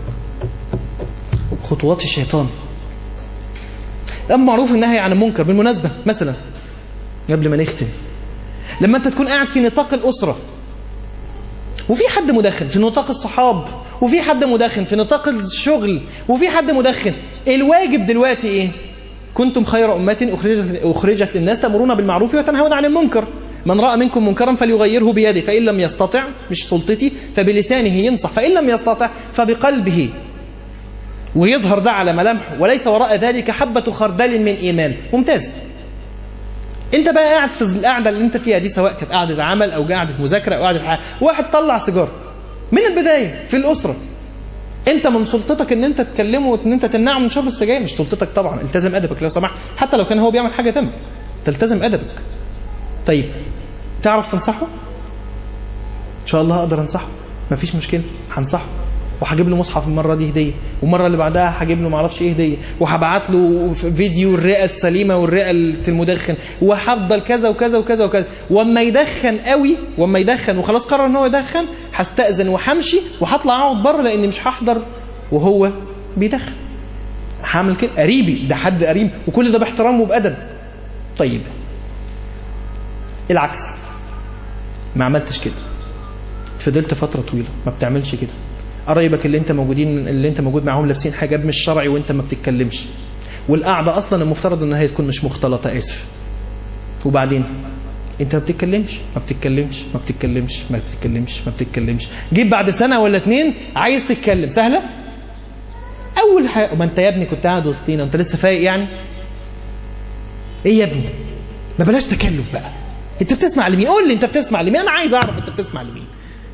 خطوات الشيطان الأمر معروف النهي عن المنكر بالمناسبة مثلا قبل ما نختم لما أنت تكون قاعد في نطاق الأسرة وفي حد مدخن في نطاق الصحاب وفي حد مدخن في نطاق الشغل وفي حد مدخن الواجب دلوقتي ايه كنتم خير أمة أخرجت, أخرجت للناس تأمرون بالمعروف وتنهون عن المنكر من رأى منكم منكرا فليغيره بيده فإن لم يستطع مش سلطتي فبلسانه ينصح فإن لم يستطع فبقلبه ويظهر ده على ملامحه وليس وراء ذلك حبة خردل من إيمان ممتاز انت بقى قاعد في القعده اللي انت فيها دي سواء كانت قعده عمل او قعده مذاكره او قعده حاجة. واحد طلع سيجاره من البدايه في الاسره انت من سلطتك ان انت تكلمه وان انت تمنعه من شرب السجاير مش سلطتك طبعا التزم ادبك لو سمحت حتى لو كان هو بيعمل حاجه ذنب تلتزم ادبك طيب تعرف تنصحه ان شاء الله اقدر انصحه مفيش مشكله هنصحه وهجيب له مصحف المره دي هديه والمره اللي بعدها هجيب له معرفش ايه هديه وهبعت له فيديو الرئه السليمه والرئه المدخن وهفضل كذا وكذا وكذا وكذا واما يدخن قوي واما يدخن وخلاص قرر ان هو يدخن هستاذن وهمشي وهطلع اقعد بره لاني مش هحضر وهو بيدخن هعمل كده قريبي ده حد قريب وكل ده باحترام وبادب طيب العكس ما عملتش كده فضلت فتره طويله ما بتعملش كده قرايبك اللي انت موجودين اللي انت موجود معاهم لابسين حجاب مش شرعي وانت ما بتتكلمش والقعده اصلا المفترض ان هي تكون مش مختلطه اسف وبعدين انت ما بتتكلمش ما بتتكلمش ما بتتكلمش ما بتتكلمش ما بتتكلمش جيب بعد سنه ولا اتنين عايز تتكلم سهله اول حاجه ما انت يا ابني كنت قاعد وسطينا انت لسه فايق يعني ايه يا ابني ما بلاش تكلف بقى انت بتسمع لمين قول لي انت بتسمع لمين انا عايز اعرف انت بتسمع لمين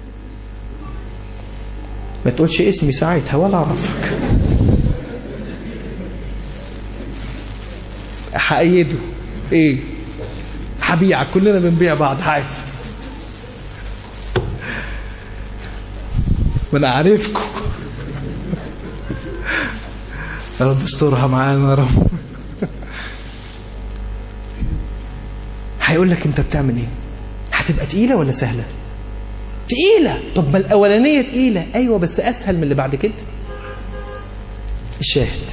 ما تقولش اسمي ساعتها ولا اعرفك هأيده ايه هبيعك كلنا بنبيع بعض عارف ما انا عارفكم يا رب استرها معانا يا رب هيقول لك انت بتعمل ايه هتبقى تقيله ولا سهله تقيلة طب ما الأولانية تقيلة أيوة بس أسهل من اللي بعد كده الشاهد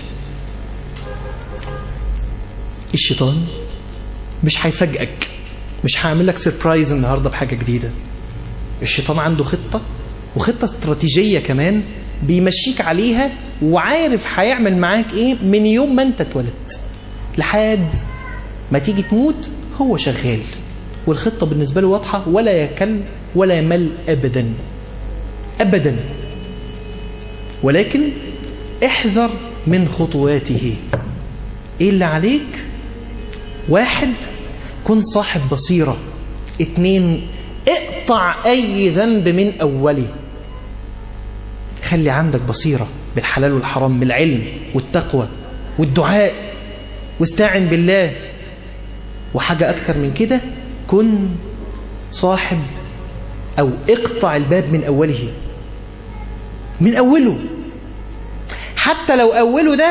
الشيطان مش هيفاجئك مش هعمل لك سربرايز النهاردة بحاجة جديدة الشيطان عنده خطة وخطة استراتيجية كمان بيمشيك عليها وعارف هيعمل معاك ايه من يوم ما انت اتولدت لحد ما تيجي تموت هو شغال والخطة بالنسبة له واضحة ولا يكل ولا يمل أبدا أبدا ولكن احذر من خطواته ايه اللي عليك واحد كن صاحب بصيرة اتنين اقطع اي ذنب من اوله خلي عندك بصيرة بالحلال والحرام بالعلم والتقوى والدعاء واستعن بالله وحاجة اكثر من كده كن صاحب او اقطع الباب من اوله من اوله حتى لو اوله ده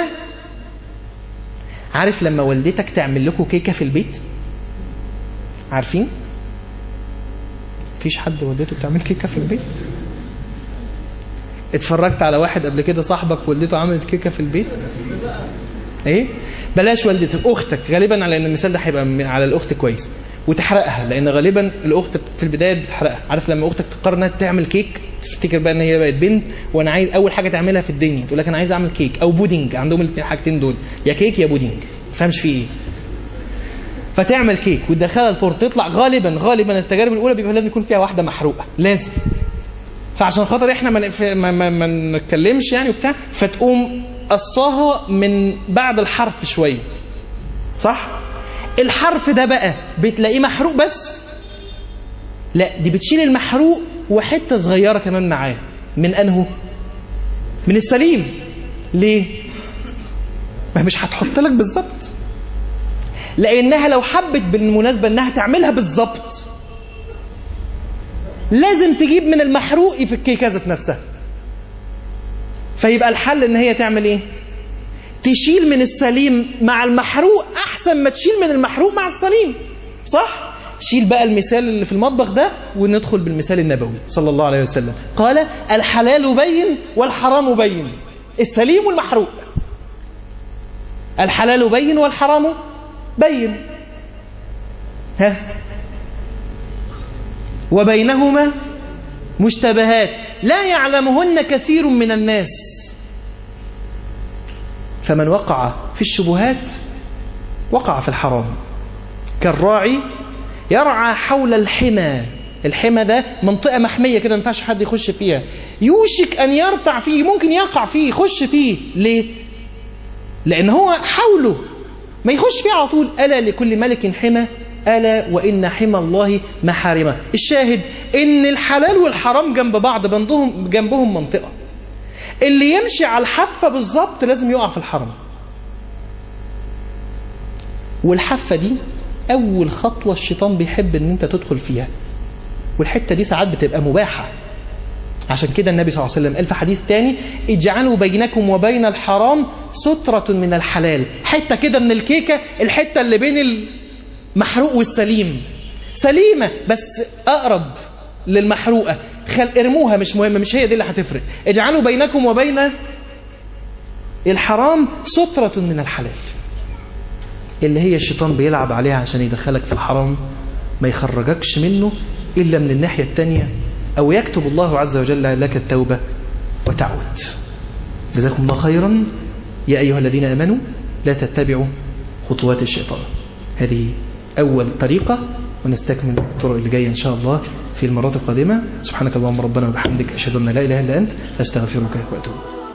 عارف لما والدتك تعمل لكم كيكه في البيت عارفين مفيش حد والدته بتعمل كيكه في البيت اتفرجت على واحد قبل كده صاحبك والدته عملت كيكه في البيت ايه بلاش والدتك اختك غالبا على ان المثال ده هيبقى من- على الاخت كويس وتحرقها لان غالبا الاخت في البدايه بتحرقها عارف لما اختك تقرر انها تعمل كيك تفتكر بقى ان هي بقت بنت وانا عايز اول حاجه تعملها في الدنيا تقول لك انا عايز اعمل كيك او بودنج عندهم الاثنين حاجتين دول يا كيك يا بودنج ما تفهمش في ايه فتعمل كيك وتدخلها الفرن تطلع غالبا غالبا التجارب الاولى بيبقى لازم يكون فيها واحده محروقه لازم فعشان خاطر احنا ما نف- ما, ما, ما نتكلمش يعني وبتاع فتقوم قصاها من بعد الحرف شويه صح الحرف ده بقى بتلاقيه محروق بس لا دي بتشيل المحروق وحته صغيره كمان معاه من انه من السليم ليه ما مش هتحط لك بالظبط لانها لو حبت بالمناسبه انها تعملها بالظبط لازم تجيب من المحروق في الكيكه ذات نفسها فيبقى الحل ان هي تعمل ايه تشيل من السليم مع المحروق احسن ما تشيل من المحروق مع السليم صح شيل بقى المثال اللي في المطبخ ده وندخل بالمثال النبوي صلى الله عليه وسلم قال الحلال بين والحرام بين السليم والمحروق الحلال بين والحرام بين ها وبينهما مشتبهات لا يعلمهن كثير من الناس فمن وقع في الشبهات وقع في الحرام كالراعي يرعى حول الحمى الحمى ده منطقة محمية كده ما ينفعش حد يخش فيها يوشك أن يرتع فيه ممكن يقع فيه يخش فيه ليه؟ لأن هو حوله ما يخش فيه على طول ألا لكل ملك حمى ألا وإن حمى الله محارمه الشاهد إن الحلال والحرام جنب بعض بندهم جنبهم منطقة اللي يمشي على الحافة بالظبط لازم يقع في الحرم والحافة دي أول خطوة الشيطان بيحب إن أنت تدخل فيها والحتة دي ساعات بتبقى مباحة عشان كده النبي صلى الله عليه وسلم قال في حديث تاني اجعلوا بينكم وبين الحرام سترة من الحلال حتة كده من الكيكة الحتة اللي بين المحروق والسليم سليمة بس أقرب للمحروقة خل ارموها مش مهمة مش هي دي اللي هتفرق اجعلوا بينكم وبين الحرام سترة من الحلال اللي هي الشيطان بيلعب عليها عشان يدخلك في الحرام ما يخرجكش منه إلا من الناحية التانية أو يكتب الله عز وجل لك التوبة وتعود جزاكم الله خيرا يا أيها الذين آمنوا لا تتبعوا خطوات الشيطان هذه أول طريقة ونستكمل الطرق اللي جاية إن شاء الله في المرات القادمة سبحانك اللهم ربنا وبحمدك أشهد أن لا إله إلا أنت أستغفرك وأتوب